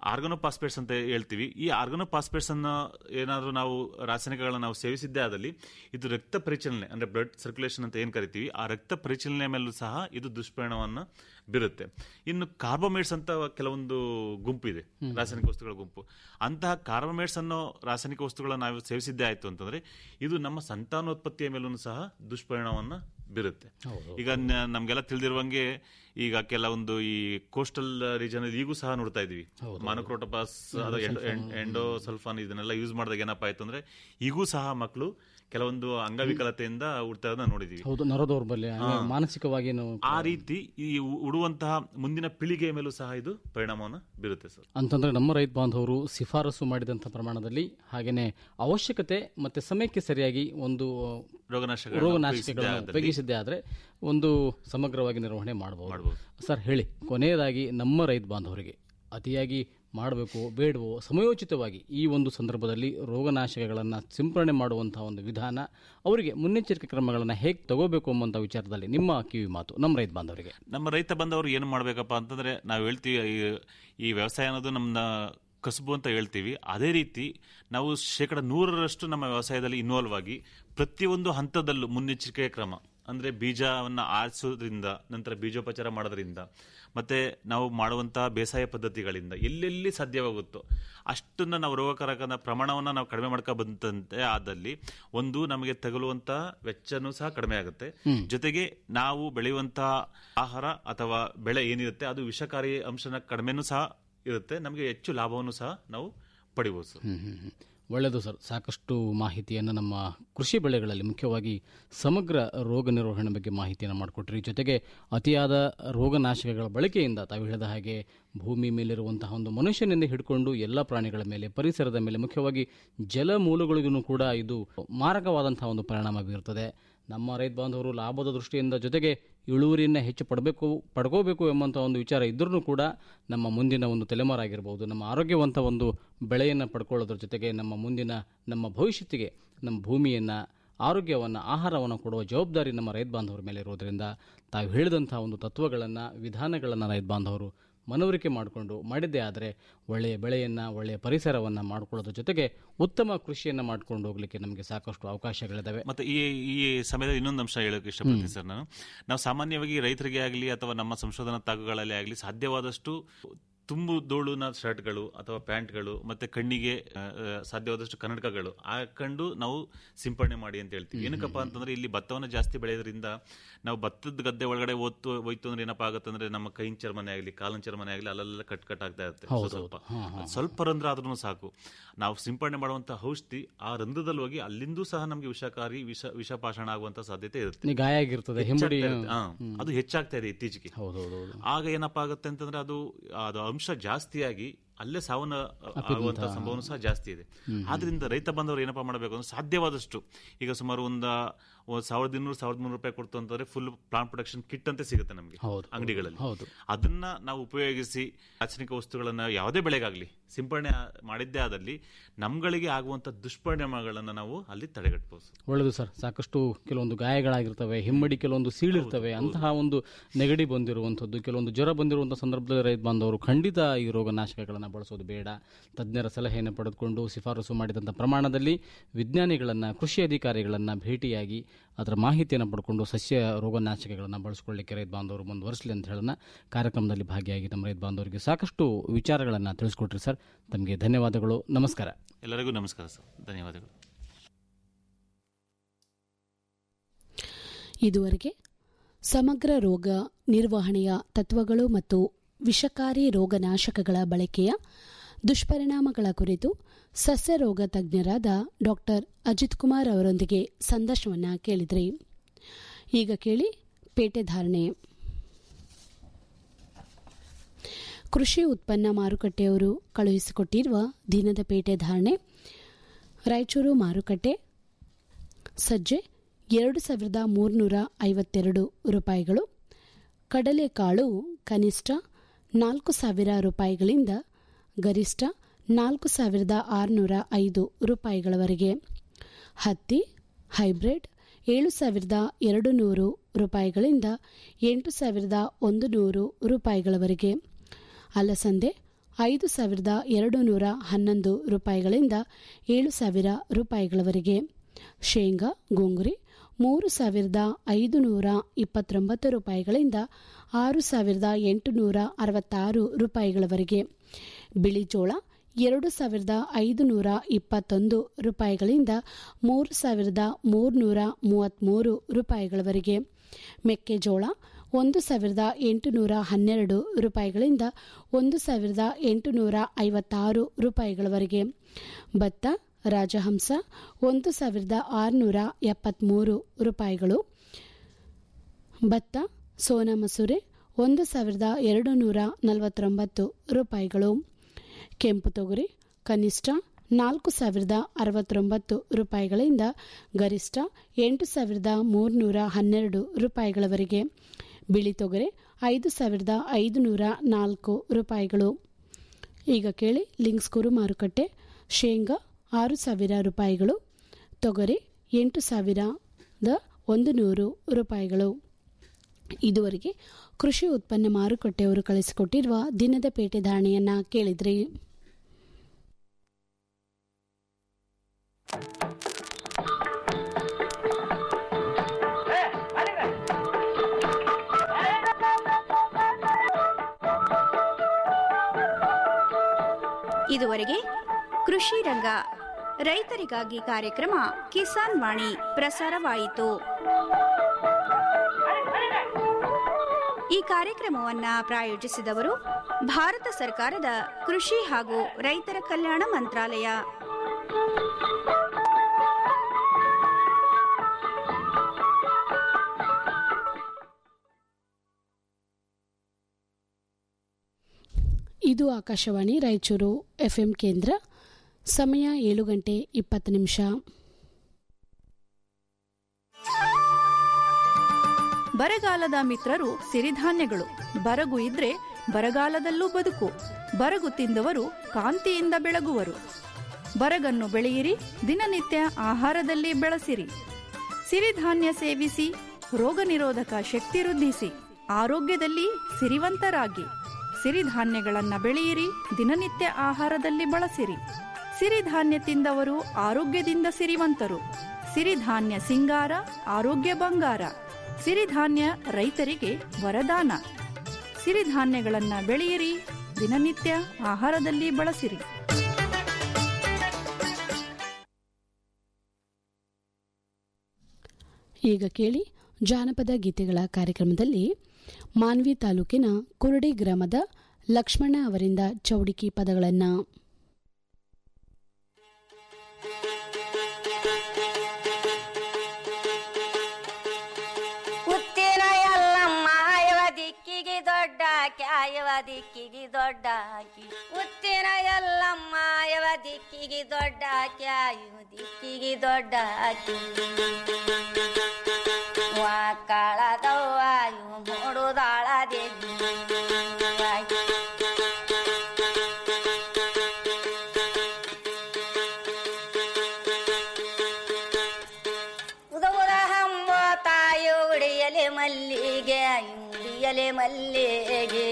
ಆರ್ಗನೋಪಾಸ್ಪೇಟ್ಸ್ ಅಂತ ಹೇಳ್ತೀವಿ ಈ ಆರ್ಗನೋಪಾಸ್ಪೇಟ್ಸ್ ಅನ್ನ ಏನಾದರೂ ನಾವು ರಾಸಾಯನಿಕಗಳನ್ನ ನಾವು ಸೇವಿಸಿದ್ದೇ ಆದಲ್ಲಿ ಇದು ರಕ್ತ ಪರಿಚಲನೆ ಅಂದ್ರೆ ಬ್ಲಡ್ ಸರ್ಕ್ಯುಲೇಷನ್ ಅಂತ ಏನ್ ಕರಿತೀವಿ ಆ ರಕ್ತ ಪರಿಚಲನೆ ಮೇಲೂ ಸಹ ಇದು ದುಷ್ಪರಿಣಾಮವನ್ನು ಬೀರುತ್ತೆ ಇನ್ನು ಕಾರ್ಬೋಮೇಟ್ಸ್ ಅಂತ ಕೆಲವೊಂದು ಗುಂಪು ಇದೆ ರಾಸಾಯನಿಕ ವಸ್ತುಗಳ ಗುಂಪು ಅಂತಹ ಕಾರ್ಬೋಮೇಟ್ಸ್ ಅನ್ನೋ ರಾಸಾಯನಿಕ ವಸ್ತುಗಳನ್ನ ನಾವು ಸೇವಿಸಿದ್ದೇ ಆಯ್ತು ಅಂತಂದ್ರೆ ಇದು ನಮ್ಮ ಸಂತಾನೋತ್ಪತ್ತಿಯ ಮೇಲೂ ಸಹ ದುಷ್ಪರಿಣಾಮವನ್ನ ಬೀರುತ್ತೆ ಈಗ ನ- ನಮ್ಗೆಲ್ಲ ತಿಳಿದಿರುವಂಗೆ ಈಗ ಕೆಲವೊಂದು ಈ ಕೋಸ್ಟಲ್ ರೀಜನ್ ಈಗೂ ಸಹ ನೋಡ್ತಾ ಇದೀವಿ ಮಾನೋಕ್ರೋಟೋಪಾಸ್ ಎಂಡೋ ಸಲ್ಫಾನ್ ಇದನ್ನೆಲ್ಲ ಯೂಸ್ ಮಾಡಿದಾಗ ಏನಪ್ಪಾ ಆಯ್ತು ಅಂದ್ರೆ ಈಗೂ ಸಹ ಮಕ್ಕಳು ಕೆಲವೊಂದು ಅಂಗವಿಕಲತೆಯಿಂದ ಹುಡ್ತಾ ಇರೋದನ್ನ ನೋಡಿದೀವಿ ಹೌದು ನರದೌರ್ಬಲ್ಯ ಮಾನಸಿಕವಾಗಿ ನಾವು ಆ ರೀತಿ ಈ ಉ- ಉಡುವಂತಹ ಮುಂದಿನ ಪೀಳಿಗೆಯ ಮೇಲೂ ಸಹ ಇದು ಪರಿಣಾಮವನ್ನು ಬೀರುತ್ತೆ ಸರ್ ಅಂತಂದ್ರೆ ನಮ್ಮ ರೈತ ಬಾಂಧವರು ಶಿಫಾರಸು ಮಾಡಿದಂಥ ಪ್ರಮಾಣದಲ್ಲಿ ಹಾಗೇನೆ ಅವಶ್ಯಕತೆ ಮತ್ತೆ ಸಮಯಕ್ಕೆ ಸರಿಯಾಗಿ ಒಂದು ರೋಗನಾಶಕಗಳನ್ನ ರೋಗನಾಶಕಗಳನ್ನು ಉಪಯೋಗಿಸಿದ್ದೇ ಉಪಯೋಗಿಸಿದ್ದೇ ಆದರೆ ಒಂದು ಸಮಗ್ರವಾಗಿ ನಿರ್ವಹಣೆ ಮಾಡಬಹುದು ಸರ್ ಹೇಳಿ ಕೊನೆಯದಾಗಿ ನಮ್ಮ ರೈತ ಬಾಂಧವರಿಗೆ ಅತಿಯಾಗಿ ಮಾಡಬೇಕು ಬೇಡವೋ ಸಮಯೋಚಿತವಾಗಿ ಈ ಒಂದು ಸಂದರ್ಭದಲ್ಲಿ ರೋಗನಾಶಕಗಳನ್ನು ಸಿಂಪರಣೆ ಮಾಡುವಂತಹ ಒಂದು ವಿಧಾನ ಅವರಿಗೆ ಮುನ್ನೆಚ್ಚರಿಕೆ ಕ್ರಮಗಳನ್ನು ಹೇಗೆ ತಗೋಬೇಕು ಎಂಬಂಥ ವಿಚಾರದಲ್ಲಿ ನಿಮ್ಮ ಕಿವಿ ಮಾತು ನಮ್ಮ ರೈತ ಬಾಂಧವರಿಗೆ ನಮ್ಮ ರೈತ ಬಂದವರು ಏನು ಮಾಡಬೇಕಪ್ಪ ಅಂತಂದ್ರೆ ನಾವು ಹೇಳ್ತೀವಿ ಈ- ಈ ವ್ಯವಸಾಯ ಅನ್ನೋದು ನಮ್ಮ ಕಸುಬು ಅಂತ ಹೇಳ್ತೀವಿ ಅದೇ ರೀತಿ ನಾವು ಶೇಕಡ ನೂರರಷ್ಟು ನಮ್ಮ ವ್ಯವಸಾಯದಲ್ಲಿ ಇನ್ವಾಲ್ವ್ ಆಗಿ ಪ್ರತಿಯೊಂದು ಹಂತದಲ್ಲೂ ಮುನ್ನೆಚ್ಚರಿಕೆಯ ಕ್ರಮ ಅಂದ್ರೆ ಬೀಜವನ್ನ ಆರಿಸೋದ್ರಿಂದ ನಂತರ ಬೀಜೋಪಚಾರ ಮಾಡೋದ್ರಿಂದ ಮತ್ತೆ ನಾವು ಮಾಡುವಂತಹ ಬೇಸಾಯ ಪದ್ಧತಿಗಳಿಂದ ಎಲ್ಲೆಲ್ಲಿ ಸಾಧ್ಯವಾಗುತ್ತೋ ಅಷ್ಟನ್ನ ನಾವು ರೋಗಕಾರಕದ ಪ್ರಮಾಣವನ್ನ ನಾವು ಕಡಿಮೆ ಮಾಡ್ಕೊ ಬಂದಂತೆ ಆದಲ್ಲಿ ಒಂದು ನಮಗೆ ತಗುಲುವಂತಹ ವೆಚ್ಚನೂ ಸಹ ಕಡಿಮೆ ಆಗುತ್ತೆ ಜೊತೆಗೆ ನಾವು ಬೆಳೆಯುವಂತಹ ಆಹಾರ ಅಥವಾ ಬೆಳೆ ಏನಿರುತ್ತೆ ಅದು ವಿಷಕಾರಿ ಅಂಶನ ಕಡಿಮೆನೂ ಸಹ ಇರುತ್ತೆ ನಮಗೆ ಹೆಚ್ಚು ಲಾಭವನ್ನು ಸಹ ನಾವು ಪಡಿಬಹುದು ಸರ್ ಹ್ಮ್, ಹ್ಮ್, ಹ್ಮ್. ಒಳ್ಳೆಯದು ಸರ್ ಸಾಕಷ್ಟು ಮಾಹಿತಿಯನ್ನು ನಮ್ಮ ಕೃಷಿ ಬೆಳೆಗಳಲ್ಲಿ ಮುಖ್ಯವಾಗಿ ಸಮಗ್ರ ರೋಗ ನಿರ್ವಹಣೆ ಬಗ್ಗೆ ಮಾಹಿತಿಯನ್ನು ಮಾಡಿಕೊಟ್ರಿ ಜೊತೆಗೆ ಅತಿಯಾದ ರೋಗನಾಶಕಗಳ ಬಳಕೆಯಿಂದ ತಾವು ಹೇಳಿದ ಹಾಗೆ ಭೂಮಿ ಮೇಲಿರುವಂತಹ ಒಂದು ಮನುಷ್ಯನಿಂದ ಹಿಡ್ಕೊಂಡು ಎಲ್ಲ ಪ್ರಾಣಿಗಳ ಮೇಲೆ ಪರಿಸರದ ಮೇಲೆ ಮುಖ್ಯವಾಗಿ ಜಲಮೂಲಗಳಿಗೂ ಕೂಡ ಇದು ಮಾರಕವಾದಂತಹ ಒಂದು ಪರಿಣಾಮ ಬೀರುತ್ತದೆ ನಮ್ಮ ರೈತ ಬಾಂಧವರು ಲಾಭದ ದೃಷ್ಟಿಯಿಂದ ಜೊತೆಗೆ ಇಳುವರಿಯನ್ನು ಹೆಚ್ಚು ಪಡಬೇಕು ಪಡ್ಕೋಬೇಕು ಎಂಬಂಥ ಒಂದು ವಿಚಾರ ಇದ್ರೂ ಕೂಡ ನಮ್ಮ ಮುಂದಿನ ಒಂದು ತಲೆಮಾರಾಗಿರ್ಬೋದು ನಮ್ಮ ಆರೋಗ್ಯವಂತ ಒಂದು ಬೆಳೆಯನ್ನು ಪಡ್ಕೊಳ್ಳೋದ್ರ ಜೊತೆಗೆ ನಮ್ಮ ಮುಂದಿನ ನಮ್ಮ ಭವಿಷ್ಯತ್ತಿಗೆ ನಮ್ಮ ಭೂಮಿಯನ್ನು ಆರೋಗ್ಯವನ್ನು ಆಹಾರವನ್ನು ಕೊಡುವ ಜವಾಬ್ದಾರಿ ನಮ್ಮ ರೈತ ಬಾಂಧವರ ಮೇಲೆ ಇರೋದರಿಂದ ತಾವು ಹೇಳಿದಂಥ ಒಂದು ತತ್ವಗಳನ್ನು ವಿಧಾನಗಳನ್ನು ರೈತ ಬಾಂಧವರು ಮನವರಿಕೆ ಮಾಡಿಕೊಂಡು ಮಾಡಿದ್ದೇ ಆದರೆ ಒಳ್ಳೆಯ ಬೆಳೆಯನ್ನು ಒಳ್ಳೆಯ ಪರಿಸರವನ್ನು ಮಾಡ್ಕೊಳ್ಳೋದ್ರ ಜೊತೆಗೆ ಉತ್ತಮ ಕೃಷಿಯನ್ನು ಮಾಡ್ಕೊಂಡು ಹೋಗ್ಲಿಕ್ಕೆ ನಮಗೆ ಸಾಕಷ್ಟು ಅವಕಾಶಗಳಿದ್ದಾವೆ ಮತ್ತೆ ಈ ಈ ಸಮಯದಲ್ಲಿ ಇನ್ನೊಂದು ಅಂಶ ಹೇಳಕ್ಕೆ ಇಷ್ಟಪಡ್ತೀನಿ ಸರ್ ನಾನು ನಾವು ಸಾಮಾನ್ಯವಾಗಿ ರೈತರಿಗೆ ಆಗಲಿ ಅಥವಾ ನಮ್ಮ ಸಂಶೋಧನಾ ತಾಕುಗಳಲ್ಲಿ ಆಗಲಿ ಸಾಧ್ಯವಾದಷ್ಟು ತುಂಬು ಧೂಳುನ ಶರ್ಟ್ಗಳು ಅಥವಾ ಪ್ಯಾಂಟ್ಗಳು ಮತ್ತೆ ಕಣ್ಣಿಗೆ ಆ, ಆ, ಸಾಧ್ಯವಾದಷ್ಟು ಕನ್ನಡಕಗಳು ಹಾಕೊಂಡು ನಾವು ಸಿಂಪಡಣೆ ಮಾಡಿ ಅಂತ ಹೇಳ್ತೀವಿ ಏನಕ್ಕಪ್ಪ ಅಂತಂದ್ರೆ ಇಲ್ಲಿ ಭತ್ತವನ್ನು ಜಾಸ್ತಿ ಬೆಳೆಯೋದ್ರಿಂದ ನಾವು ಭತ್ತದ ಗದ್ದೆ ಒಳಗಡೆ ಓದ್ತು ಹೋಯ್ತು ಅಂದ್ರೆ ಏನಪ್ಪಾ ಆಗುತ್ತೆ ಅಂದ್ರೆ ನಮ್ಮ ಕೈನ್ ಚರ್ಮನೆ ಆಗಲಿ ಕಾಲಿನ ಚರ್ಮನೆ ಆಗಲಿ ಅಲ್ಲೆಲ್ಲ ಕಟ್ ಕಟ್ ಆಗ್ತಾ ಇರುತ್ತೆ ಸ್ವಲ್ಪ ಸ್ವಲ್ಪ ಅದ್ ಸ್ವಲ್ಪ ರಂಧ್ರ ಆದ್ರೂ ಸಾಕು ನಾವು ಸಿಂಪಡಣೆ ಮಾಡುವಂತ ಔಷಧಿ ಆ ರಂಧ್ರದಲ್ಲಿ ಹೋಗಿ ಅಲ್ಲಿಂದೂ ಸಹ ನಮಗೆ ವಿಷಕಾರಿ ವಿಷ ವಿಷಪಾಷಾಣ ಆಗುವಂತ ಸಾಧ್ಯತೆ ಇರುತ್ತೆ ಈ ಗಾಯ ಆಗಿರ್ತದೆ ಹಿಂಬಡಿ ಹೆಚ್ಚಾಗ್ತಾ ಇರುತ್ತೆ. ಹಾ, ಅದು ಹೆಚ್ಚಾಗ್ತಾ ಇದೆ ಇತ್ತೀಚೆಗೆ ಹೌದೌದು ಆಗ ಏನಪ್ಪಾ ಆಗುತ್ತೆ ಅಂತಂದ್ರೆ ಅದು ಅದು ಅಂಶ ಜಾಸ್ತಿಯಾಗಿ ಅಲ್ಲೇ ಸಾವನ್ನ ಆಗುವಂತ ಸಂಭವನೂ ಸಹ ಜಾಸ್ತಿ ಇದೆ ಆದ್ರಿಂದ ರೈತ ಬಂದವರು ಏನಪ್ಪಾ ಮಾಡಬೇಕು ಅಂದ್ರೆ ಸಾಧ್ಯವಾದಷ್ಟು ಈಗ ಸುಮಾರು ಒಂದ ಒಂದ್ ಸಾವಿರದ ಇನ್ನೂರು ಸಾವಿರದ ಮುನ್ನೂರು ರೂಪಾಯಿ ಕೊಡ್ತು ಅಂತಂದ್ರೆ ಫುಲ್ ಪ್ಲಾಂಟ್ ಪ್ರೊಡಕ್ಷನ್ ಕಿಟ್ ಅಂತ ಸಿಗುತ್ತೆ ನಮಗೆ ಹೌದು, ಅಂಗಡಿಗಳಲ್ಲಿ ಹೌದು. ಅದನ್ನ ನಾವು ಉಪಯೋಗಿಸಿ ರಾಸಾಯನಿಕ ವಸ್ತುಗಳನ್ನ ಯಾವುದೇ ಬೆಳೆಗಾಗ್ಲಿ ಸಿಂಪಡಣೆ ಮಾಡಿದ್ದೇ ಆದಲ್ಲಿ ನಮ್ಗಳಿಗೆ ಆಗುವಂತ ದುಷ್ಪರಿಣಾಮಗಳನ್ನ ನಾವು ಅಲ್ಲಿ ತಡೆಗಟ್ಟಬಹುದು ಒಳ್ಳೆಯದು ಸರ್ ಸಾಕಷ್ಟು ಕೆಲವೊಂದು ಗಾಯಗಳಾಗಿರ್ತವೆ ಹಿಮ್ಮಡಿ ಕೆಲವೊಂದು ಸೀಳಿರ್ತವೆ ಅಂತಹ ಒಂದು ನೆಗಡಿ ಬಂದಿರುವಂಥದ್ದು ಕೆಲವೊಂದು ಜ್ವರ ಬಂದಿರುವಂಥ ಸಂದರ್ಭದಲ್ಲಿ ರೈತ ಬಾಂಧವರು ಖಂಡಿತ ಈ ರೋಗನಾಶಕಗಳನ್ನು ಬಳಸೋದು ಬೇಡ ತಜ್ಞರ ಸಲಹೆಯನ್ನು ಪಡೆದುಕೊಂಡು ಶಿಫಾರಸು ಮಾಡಿದಂಥ ಪ್ರಮಾಣದಲ್ಲಿ ವಿಜ್ಞಾನಿಗಳನ್ನು ಕೃಷಿ ಅಧಿಕಾರಿಗಳನ್ನು ಭೇಟಿಯಾಗಿ ಅದರ ಮಾಹಿತಿಯನ್ನು ಪಡ್ಕೊಂಡು ಸಸ್ಯ ರೋಗನಾಶಕಗಳನ್ನು ಬಳಸ್ಕೊಳ್ಳಿಕ್ಕೆ ರೈತ ಬಾಂಧವರು ಮುಂದುವರಿಸಲಿ ಅಂತ ಹೇಳೋಣ ಕಾರ್ಯಕ್ರಮದಲ್ಲಿ ಭಾಗಿಯಾಗಿ ನಮ್ಮ ರೈತ ಬಾಂಧವರಿಗೆ ಸಾಕಷ್ಟು ವಿಚಾರಗಳನ್ನು ತಿಳಿಸ್ಕೊಟ್ರಿ ಸರ್ ತಮಗೆ ಧನ್ಯವಾದಗಳು ನಮಸ್ಕಾರ ಎಲ್ಲರಿಗೂ ನಮಸ್ಕಾರ ಸರ್ ಧನ್ಯವಾದಗಳು ಇದುವರೆಗೆ ಸಮಗ್ರ ರೋಗ ನಿರ್ವಹಣೆಯ ತತ್ವಗಳು ಮತ್ತು ವಿಷಕಾರಿ ರೋಗನಾಶಕಗಳ ಬಳಕೆಯ ದುಷ್ಪರಿಣಾಮಗಳ ಕುರಿತು ಸಸ್ಯ ರೋಗ ತಜ್ಞರಾದ ಡಾಕ್ಟರ್ ಅಜಿತ್ ಕುಮಾರ್ ಅವರೊಂದಿಗೆ ಸಂದರ್ಶನವನ್ನು ಕೇಳಿದ್ರಿ ಈಗ ಕೇಳಿ ಪೇಟೆ ಧಾರಣೆ ಕೃಷಿ ಉತ್ಪನ್ನ ಮಾರುಕಟ್ಟೆಯವರು ಕಳುಹಿಸಿಕೊಟ್ಟಿರುವ ದಿನದ ಪೇಟೆ ಧಾರಣೆ ರಾಯಚೂರು ಮಾರುಕಟ್ಟೆ ಸಜ್ಜೆ ಎರಡು ಸಾವಿರದ ಮೂರುನೂರ ಐವತ್ತೆರಡು ರೂಪಾಯಿಗಳು ಕಡಲೆಕಾಳು ಕನಿಷ್ಠ ನಾಲ್ಕು ಸಾವಿರ ರೂಪಾಯಿಗಳಿಂದ ಗರಿಷ್ಠ ನಾಲ್ಕು ಸಾವಿರದ ಆರುನೂರ ಐದು ರೂಪಾಯಿಗಳವರೆಗೆ ಹತ್ತಿ ಹೈಬ್ರಿಡ್ ಏಳು ಸಾವಿರದ ಎರಡು ನೂರು ರೂಪಾಯಿಗಳಿಂದ ಎಂಟು ಸಾವಿರದ ಒಂದು ನೂರು ರೂಪಾಯಿಗಳವರೆಗೆ ಅಲಸಂದೆ ಐದು ಸಾವಿರದ ಎರಡು ನೂರ ಹನ್ನೊಂದು ರೂಪಾಯಿಗಳಿಂದ ಏಳು ಸಾವಿರ ರೂಪಾಯಿಗಳವರೆಗೆ ಶೇಂಗಾ ಗೋಂಗುರಿ ಮೂರು ಸಾವಿರದ ಐದು ನೂರ ಇಪ್ಪತ್ತೊಂಬತ್ತು ರೂಪಾಯಿಗಳಿಂದ ಆರು ಸಾವಿರದ ಎಂಟುನೂರ ಅರವತ್ತಾರು ರೂಪಾಯಿಗಳವರೆಗೆ ಬಿಳಿ ಜೋಳ ಎರಡು ಸಾವಿರದ ಐದು ನೂರ ಇಪ್ಪತ್ತೊಂದು ರೂಪಾಯಿಗಳಿಂದ ಮೂರು ಸಾವಿರದ ಮೂರುನೂರ ಮೂವತ್ತ್ಮೂರು ರೂಪಾಯಿಗಳವರೆಗೆ ಮೆಕ್ಕೆಜೋಳ ಒಂದು ಸಾವಿರದ ಎಂಟುನೂರ ಹನ್ನೆರಡು ರೂಪಾಯಿಗಳಿಂದ ಒಂದು ಸಾವಿರದ ಎಂಟುನೂರ ಐವತ್ತಾರು ರೂಪಾಯಿಗಳವರೆಗೆ ಭತ್ತ ರಾಜಹಂಸ ಒಂದು ಸಾವಿರದ ಆರುನೂರ ಎಪ್ಪತ್ತ್ಮೂರು ರೂಪಾಯಿಗಳು ಭತ್ತ ಸೋನಾ ಮಸೂರಿ ಒಂದು ಸಾವಿರದ ಎರಡು ನೂರ ನಲವತ್ತೊಂಬತ್ತು ರೂಪಾಯಿಗಳು ಕೆಂಪು ತೊಗರಿ ಕನಿಷ್ಠ ನಾಲ್ಕು ಸಾವಿರದ ಅರವತ್ತೊಂಬತ್ತು ರೂಪಾಯಿಗಳಿಂದ ಗರಿಷ್ಠ ಎಂಟು ಸಾವಿರದ ಮೂರುನೂರ ಹನ್ನೆರಡು ರೂಪಾಯಿಗಳವರೆಗೆ ಬಿಳಿ ತೊಗರೆ ಐದು ಸಾವಿರದ ಐದುನೂರ ನಾಲ್ಕು ರೂಪಾಯಿಗಳು ಈಗ ಕೇಳಿ ಲಿಂಕ್ಸ್ ಕುರು ಮಾರುಕಟ್ಟೆ ಶೇಂಗಾ ಆರು ಸಾವಿರ ರೂಪಾಯಿಗಳು ತೊಗರಿ ಎಂಟು ಸಾವಿರದ ಒಂದು ನೂರು ರೂಪಾಯಿಗಳು ಇದುವರೆಗೆ ಕೃಷಿ ಉತ್ಪನ್ನ ಮಾರುಕಟ್ಟೆಯವರು ಕಳಿಸಿಕೊಟ್ಟಿರುವ ದಿನದ ಪೇಟೆ ಧಾರಣೆಯನ್ನ ಕೇಳಿದ್ರಿ ಇದುವರೆಗೆ ಕೃಷಿ ರಂಗ ರೈತರಿಗಾಗಿ ಕಾರ್ಯಕ್ರಮ ಕಿಸಾನ್ ವಾಣಿ ಪ್ರಸಾರವಾಯಿತು ಈ ಕಾರ್ಯಕ್ರಮವನ್ನ ಪ್ರಾಯೋಜಿಸಿದವರು ಭಾರತ ಸರ್ಕಾರದ ಕೃಷಿ ಹಾಗೂ ರೈತರ ಕಲ್ಯಾಣ ಮಂತ್ರಾಲಯ ಇದು ಆಕಾಶವಾಣಿ ರಾಯಚೂರು ಎಫ್ಎಂ ಕೇಂದ್ರ ಸಮಯ ಏಳು ಗಂಟೆ ಇಪ್ಪತ್ತು ನಿಮಿಷ ಬರಗಾಲದ ಮಿತ್ರರು ಸಿರಿಧಾನ್ಯಗಳು ಬರಗು ಇದ್ರೆ ಬರಗಾಲದಲ್ಲೂ ಬದುಕು ಬರಗು ತಿಂದವರು ಕಾಂತಿಯಿಂದ ಬೆಳಗುವರು ಬರಗನ್ನು ಬೆಳೆಯಿರಿ ದಿನನಿತ್ಯ ಆಹಾರದಲ್ಲಿ ಬೆಳೆಸಿರಿ ಸಿರಿಧಾನ್ಯ ಸೇವಿಸಿ ರೋಗ ನಿರೋಧಕ ಶಕ್ತಿ ವೃದ್ಧಿಸಿ ಆರೋಗ್ಯದಲ್ಲಿ ಸಿರಿವಂತರಾಗಿ ಸಿರಿಧಾನ್ಯಗಳನ್ನ ಬೆಳೆಯಿರಿ ದಿನನಿತ್ಯ ಆಹಾರದಲ್ಲಿ ಬಳಸಿರಿ ಸಿರಿಧಾನ್ಯ ತಿಂದವರು ಆರೋಗ್ಯದಿಂದ ಸಿರಿವಂತರು ಸಿರಿಧಾನ್ಯ ಸಿಂಗಾರ ಆರೋಗ್ಯ ಬಂಗಾರ ಸಿರಿಧಾನ್ಯ ರೈತರಿಗೆ ವರದಾನ ಸಿರಿಧಾನ್ಯಗಳನ್ನ ಬೆಳೆಯಿರಿ ದಿನನಿತ್ಯ ಆಹಾರದಲ್ಲಿ ಬಳಸಿರಿ ಈಗ ಕೇಳಿ ಜಾನಪದ ಗೀತೆಗಳ ಕಾರ್ಯಕ್ರಮದಲ್ಲಿ ಮಾನ್ವಿ ತಾಲೂಕಿನ ಕುರುಡಿ ಗ್ರಾಮದ ಲಕ್ಷ್ಮಣ ಅವರಿಂದ ಚೌಡಿಕಿ ಪದಗಳನ್ನು ಉತ್ತಿನ ಎಲ್ಲಮ್ಮ ಯವ ದಿಕ್ಕಿಗೆ ದೊಡ್ಡ ಕ್ಯಾಯವ ದಿಕ್ಕಿಗೆ ದೊಡ್ಡ ಆಕಿ ಉತ್ತಿನ ಎಲ್ಲಮ್ಮ ಯವ ದಿಕ್ಕಿಗೆ ದೊಡ್ಡ ಕ್ಯಾಯು ದಿಕ್ಕಿಗೆ ದೊಡ್ಡ ಆಕಿ ವಾಕಾಳದವ್ವಾಯು ಮೂಡುದಾಳ ದೇವಿ ಉದವುದ ಹಂಬ ತಾಯು ಉಡಿಯಲೆ ಮಲ್ಲಿಗೆ ಉಡಿಯಲೆ ಮಲ್ಲಿಗೆ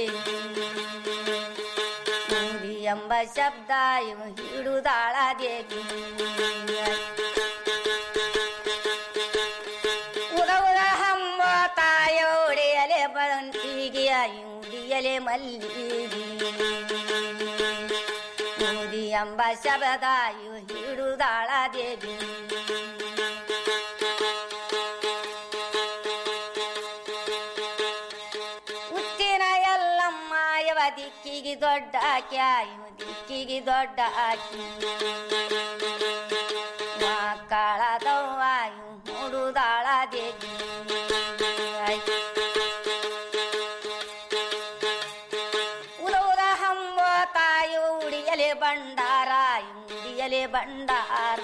ಉಡಿ ಎಂಬ ಶಬ್ದ ಇವು ಹಿಡುದಾಳ ದೇವಿ ಉದವುದ ಹಂಬ ತಾಯ ಉಡಿಯಲೆ ಬಂಟಿಗೆ ಉಡಿಯಲೆ ಮಲ್ಲಿಗೆ ಉಡಿ ಎಂಬ ಶಬ್ದ ಇವು ಹಿಡುದಾಳ ದೇವಿ ಉತ್ತಿನ ಎಲ್ಲಮ್ಮ ಯವ ದಿಕ್ಕಿಗೆ ದೊಡ್ಡ ಕ್ಯಾಯು ದಿಕ್ಕಿಗೆ ದೊಡ್ಡ ಆಕಿ ಮಕ್ಕಳದವ್ವಾಯು ಮೂಡುದಾಳ ದೇವಿ ಉಲುದ ಹಂಬ ತಾಯು ಉಡಿಯಲೆ ಬಂಡಾರ ಉಡಿಯಲೆ ಬಂಡಾರ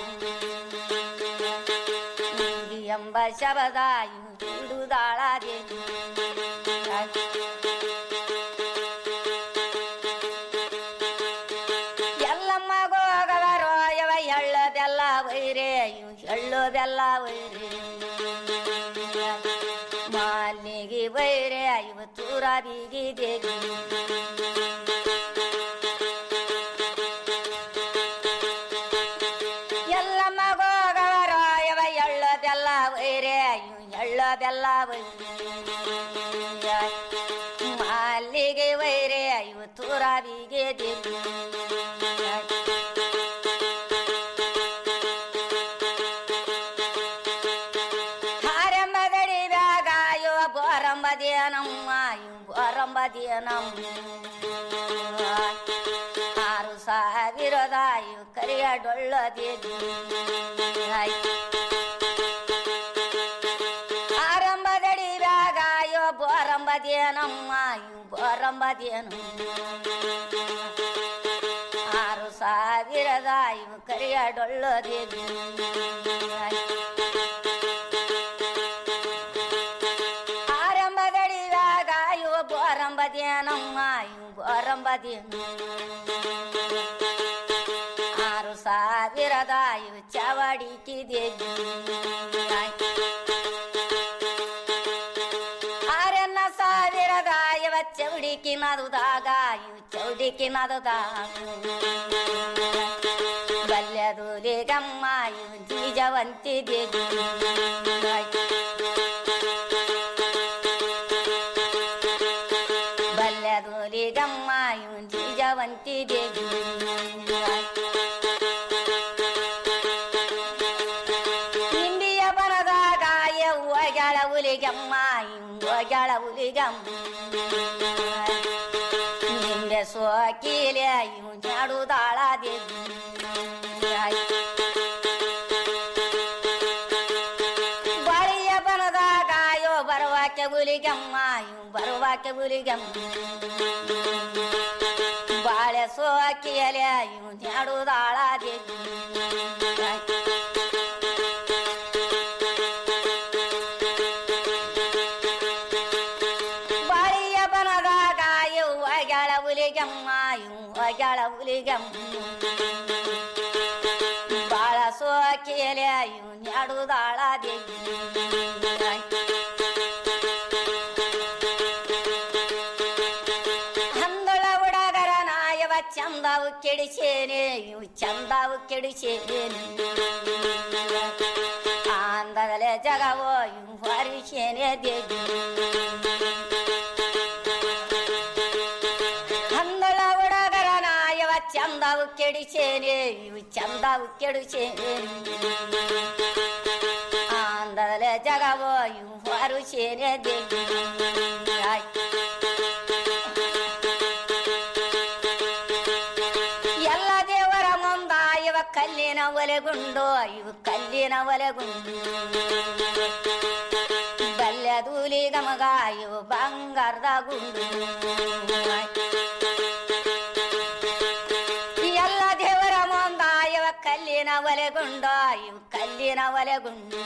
ಉಡಿ ಎಂಬ ಶಬದಾಯು ಹಿಡುದಾಳ ದೇವಿ ಎಲ್ಲಮ್ಮ ಗೋಗವರೋ ಯವ ಎಳ್ಳು ಬೆಲ್ಲ ವೈರೇ ಇವು ಎಳ್ಳು ಬೆಲ್ಲ ವೈರೇ ಮಾಲಿಗೆ ವೈರೇ ಇವು ತೂರ ಬೀಗಿ ದೇವಿ ವೈರೆ ಇವು ಎಳ್ಳು ಬೆಲ್ಲ ವೈರೆ ಮಲ್ಲಿಗೆ ವೈರೆ ಇವು ತುರಾಬಿಗೆ ದೇವಿ ಹಾರೆಂಬದಡಿ ಬ್ಯಾಗ ಇವ ಬೋರಂಬದಿಯನಮ್ಮ ಇವು ಬೋರಂಬದಿಯನಮ್ಮ ಆರು ಸಾವಿರದ ಇವು ಕರಿಯ ಡೊಳ್ಳದೇವಿ ಆರಂಭದಡಿ ಬ್ಯಾಗ ಇವ ಬೋರಂಬದಿಯನಮ್ಮ ಇವು ಬೋರಂಬದಿಯನಮ್ಮ ಆರು ಸಾವಿರದ ಇವು ಕರಿಯ ಡೊಳ್ಳದೇವಿ ಆರಂಭದಡಿದಾಗ ಇವ ಬೋರಂಬದಿಯನಮ್ಮ ಇವು ಬೋರಂಬದಿಯನು ಆರು ಸಾವಿರದ ಇವು ಚವಡಿಕಿ ದೇವಿ ಆರನ್ನ ಸಾವಿರದ ಇವ ಚೌಡಿಕಿ ನದುದಾಗ ಇವು ಚೌಡಿಕಿ ನದುದಾಗ ಬಲ್ಯದೂಲಿಗಮ್ಮ ಇವು ನಿಜವಂತಿ ದೇವಿ ಬಲ್ಯದೂಲಿಗಮ್ಮ ಇವು ನಿಜವಂತಿ ದೇವಿ ಇಂಡಿಯ ಬನದಾಗ ಒಗ್ಯಾಳ ಹುಲಿಗಮ್ಮ ಒಗ್ಯಾಳ ಹುಲಿಗಮ್ಮ ನಿಂಬೆ ಸೋಕಿಲೆ ಇವು ಜಾಡುದಾಳ ದೇವಿ ಬಳಿಯ ಬನದಾಗ ಯೋ ಬರುವಾಕೆ ಹುಲಿಗಮ್ಮ ಇವು ಬರುವಾಕೆ ಹುಲಿಗಮ್ಮ ಬಾಳೆ ಸೋಕಿಯಲೆ ಇವು ಜಾಡುದಾಳ ದೇವಿ ಬಾಳಿಯ ಬನದಾಗ ಇವು ಒಗ್ಯಾಳ ಹುಲಿಗಮ್ಮ ಇವು ಒಗ್ಯಾಳ ಹುಲಿಗಮ್ಮ ಬಾಳ ಸೋಕಿಯಲೆ ಇವು ನ್ಯಾಡುದಾಳ ದೇವಿ ಹಂದಳ ಉಡಗರ ನಾಯವ ಚಂದಾವು ಕೆಡಿಸೇನೆ ಇವು ಚಂದಾವು ಕೆಡಿಸೇನೆ ಆಂದಗಲೆ ಜಗವೋ ಇವು ಹರಿಸೇನೆ ದೇವಿ ಹಂದಳ ಉಡಗರ ನಾಯವ ಚಂದಾವು ಕೆಡಿಸೇನೆ ಇವು ಚಂದಾವು ಕೆಡಿಸೇನೆ ಆಂದಗಲೆ ಜಗವೋ ಇವು ಹರಿಸೇನೆ ದೇವಿ ಎಲ್ಲ ದೇವರ ಮುಂದ ಇವ ಕಲ್ಲಿನ ಒಲೆಗುಂಡು ಇವು ಕಲ್ಲಿನ ಒಲೆಗುಂಡು ಬಲ್ಯದೂಲಿ ಗಮಗ ಇವು ಬಂಗಾರದ ಗುಂಡು ಎಲ್ಲ ದೇವರ ಮುಂದ ಇವ ಕಲ್ಲಿನ ಒಲೆಗುಂಡು ಇವು ಕಲ್ಲಿನ ಒಲೆಗುಂಡು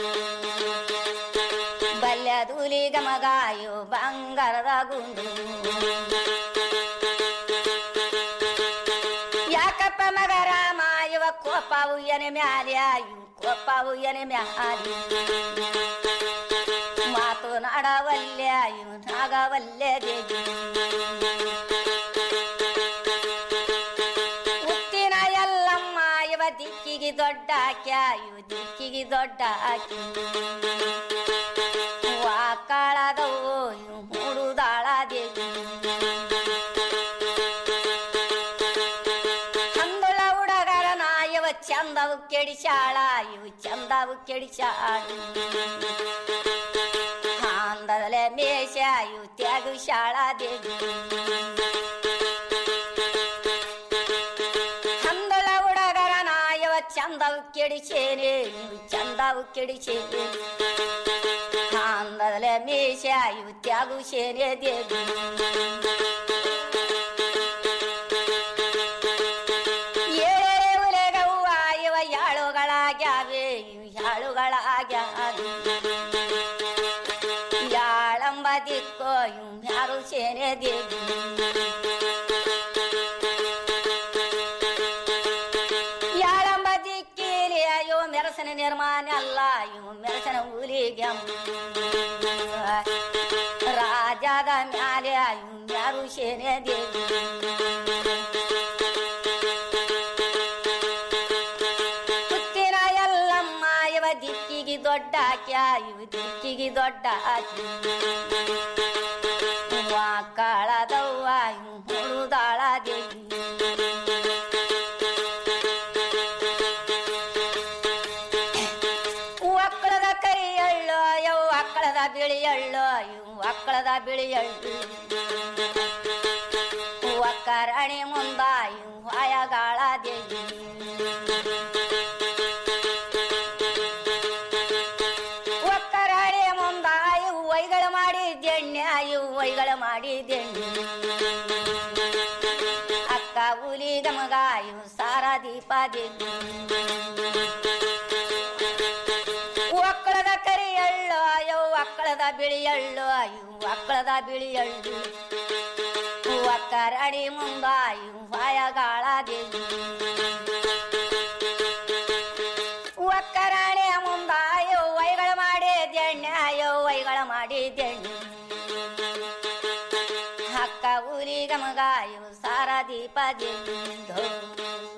ಬಲ್ಯದೂಲಿ ಗಮಗ ಇವು ಬಂಗಾರದ ಗುಂಡು ಯಾಕಪ್ಪ ಮಗ ರಾಮ ಇವ ಕೋಪವು ಎನೆ ಮ್ಯಾಲೆ ಇವು ಕೋಪವು ಎನೆ ಮ್ಯಾಲೆ ಮಾತು ನಾಡವಲ್ಲೆ ಇವು ನಾಗವಲ್ಲೆ ದೇವಿ ಉತ್ತಿನ ಎಲ್ಲಮ್ಮ ಇವ ದಿಕ್ಕಿಗೆ ದೊಡ್ಡ ಆಕ್ಯ ಇವು ದಿಕ್ಕಿಗೆ ದೊಡ್ಡ ಆಕಿ ವಾಕಾಳದವು ಇವು ಮೂಡುದಾಳ ದೇವಿ ಹಂದುಳ ಉಡಗರ ನಾಯವ ಚಂದವು ಕೆಡಿಸಾಳ ಇವು ಚಂದವು ಕೆಡಿಸಾಳ ಹಾಂದಲೆ ಮೇಷ ಇವು ತ್ಯಾಗು ಶಾಳ ದೇವಿ ಹಂದುಳ ಉಡಗರ ನಾಯವ ಚಂದವು ಕೆಡಿಸೇನೆ ಇವು ಚಂದವು ಕೆಡಿಸೇನೆ ಹಾಂದಲೆ ಮೇಷ ಇವು ತ್ಯಾಗು ಸೇನೆ ದೇವಿ ಏಳೇ ಉಲೆಗವ್ವ ಇವ ಯಾಳುಗಳಾಗ್ಯಾವೆ ಇವು ಯಾಳುಗಳಾಗ್ಯಾವೆ ಯಾಳಂಬ ದಿಕ್ಕೋ ಇವು ಯಾರು ಸೇನೆ ದೇವಿ ಯಾಳಂಬ ದಿಕ್ಕಿಲಿ ಅಯ್ಯೋ ಮೆರಸನ ನಿರ್ಮಾಣ ಅಲ್ಲ ಇವು ಮೆರಸನ ಹುಲಿಗೆ ರಾಜದ ಮ್ಯಾಲೆ ಇವು ಯಾರು ಸೇನೆ ದೇವಿ ಕುತ್ತಿನ ಎಲ್ಲಮ್ಮ ಇವ ಇವ ದಿಕ್ಕಿಗೆ ದೊಡ್ಡ ಆಕ್ಯ ಇವ ದಿಕ್ಕಿಗೆ ದೊಡ್ಡ ಆಕಿ ಮಕ್ಕಳದವ್ವ ಇವ್ ಹುಡುದಾಳ ದೇವಿ ಒಕ್ಕಳದ ಕರಿ ಎಳ್ಳು ಯವ್ ಒಕ್ಕಳದ ಬಿಳಿ ಎಳ್ಳು ಇವ್ ಒಕ್ಕಳದ ಬಿಳಿ ಎಳ್ಳು ಒಕ್ಕರಣಿ ಮುಂದ ಇವ್ ಹೊಯಗಾಳ ದೇವಿ ಒಕ್ಕರಣಿ ಮುಂದ ಇವ್ ವೈಗಳು ಮಾಡಿದ್ದೆಣ್ಣೆ ಇವ್ ವೈಗಳು ಮಾಡಿದ್ದೆಣ್ಣೆ ಅಕ್ಕ ಹುಲಿ ಗಮಗ ಇವ್ ಸಾರ ದೀಪ ದೇವಿ ಒಕ್ಕಳದ ಕರಿ ಎಳ್ಳು ಅಯ್ಯೋ ಒಕ್ಕಳದ ಬಿಳಿ ಎಳ್ಳು ಇವು ಒಕ್ಕಳದ ಬಿಳಿ ಎಳ್ಳು ಒಕ್ಕರಣಿ ಮುಂದ ಇವು ಹೊಯಗಾಳ ದೇವಿ ಒಕ್ಕರಣಿ ಮುಂದ ಅಯ್ಯೋ ವೈಗಳ ಮಾಡಿ ದೆಣ್ಣೆ ಅಯ್ಯೋ ವೈಗಳ ಮಾಡಿ ದೆಣ್ಣೆ ಅಕ್ಕ ಊರಿ ಗಮಗ ಇವು ಸಾರ ದೀಪ ದೇವಿ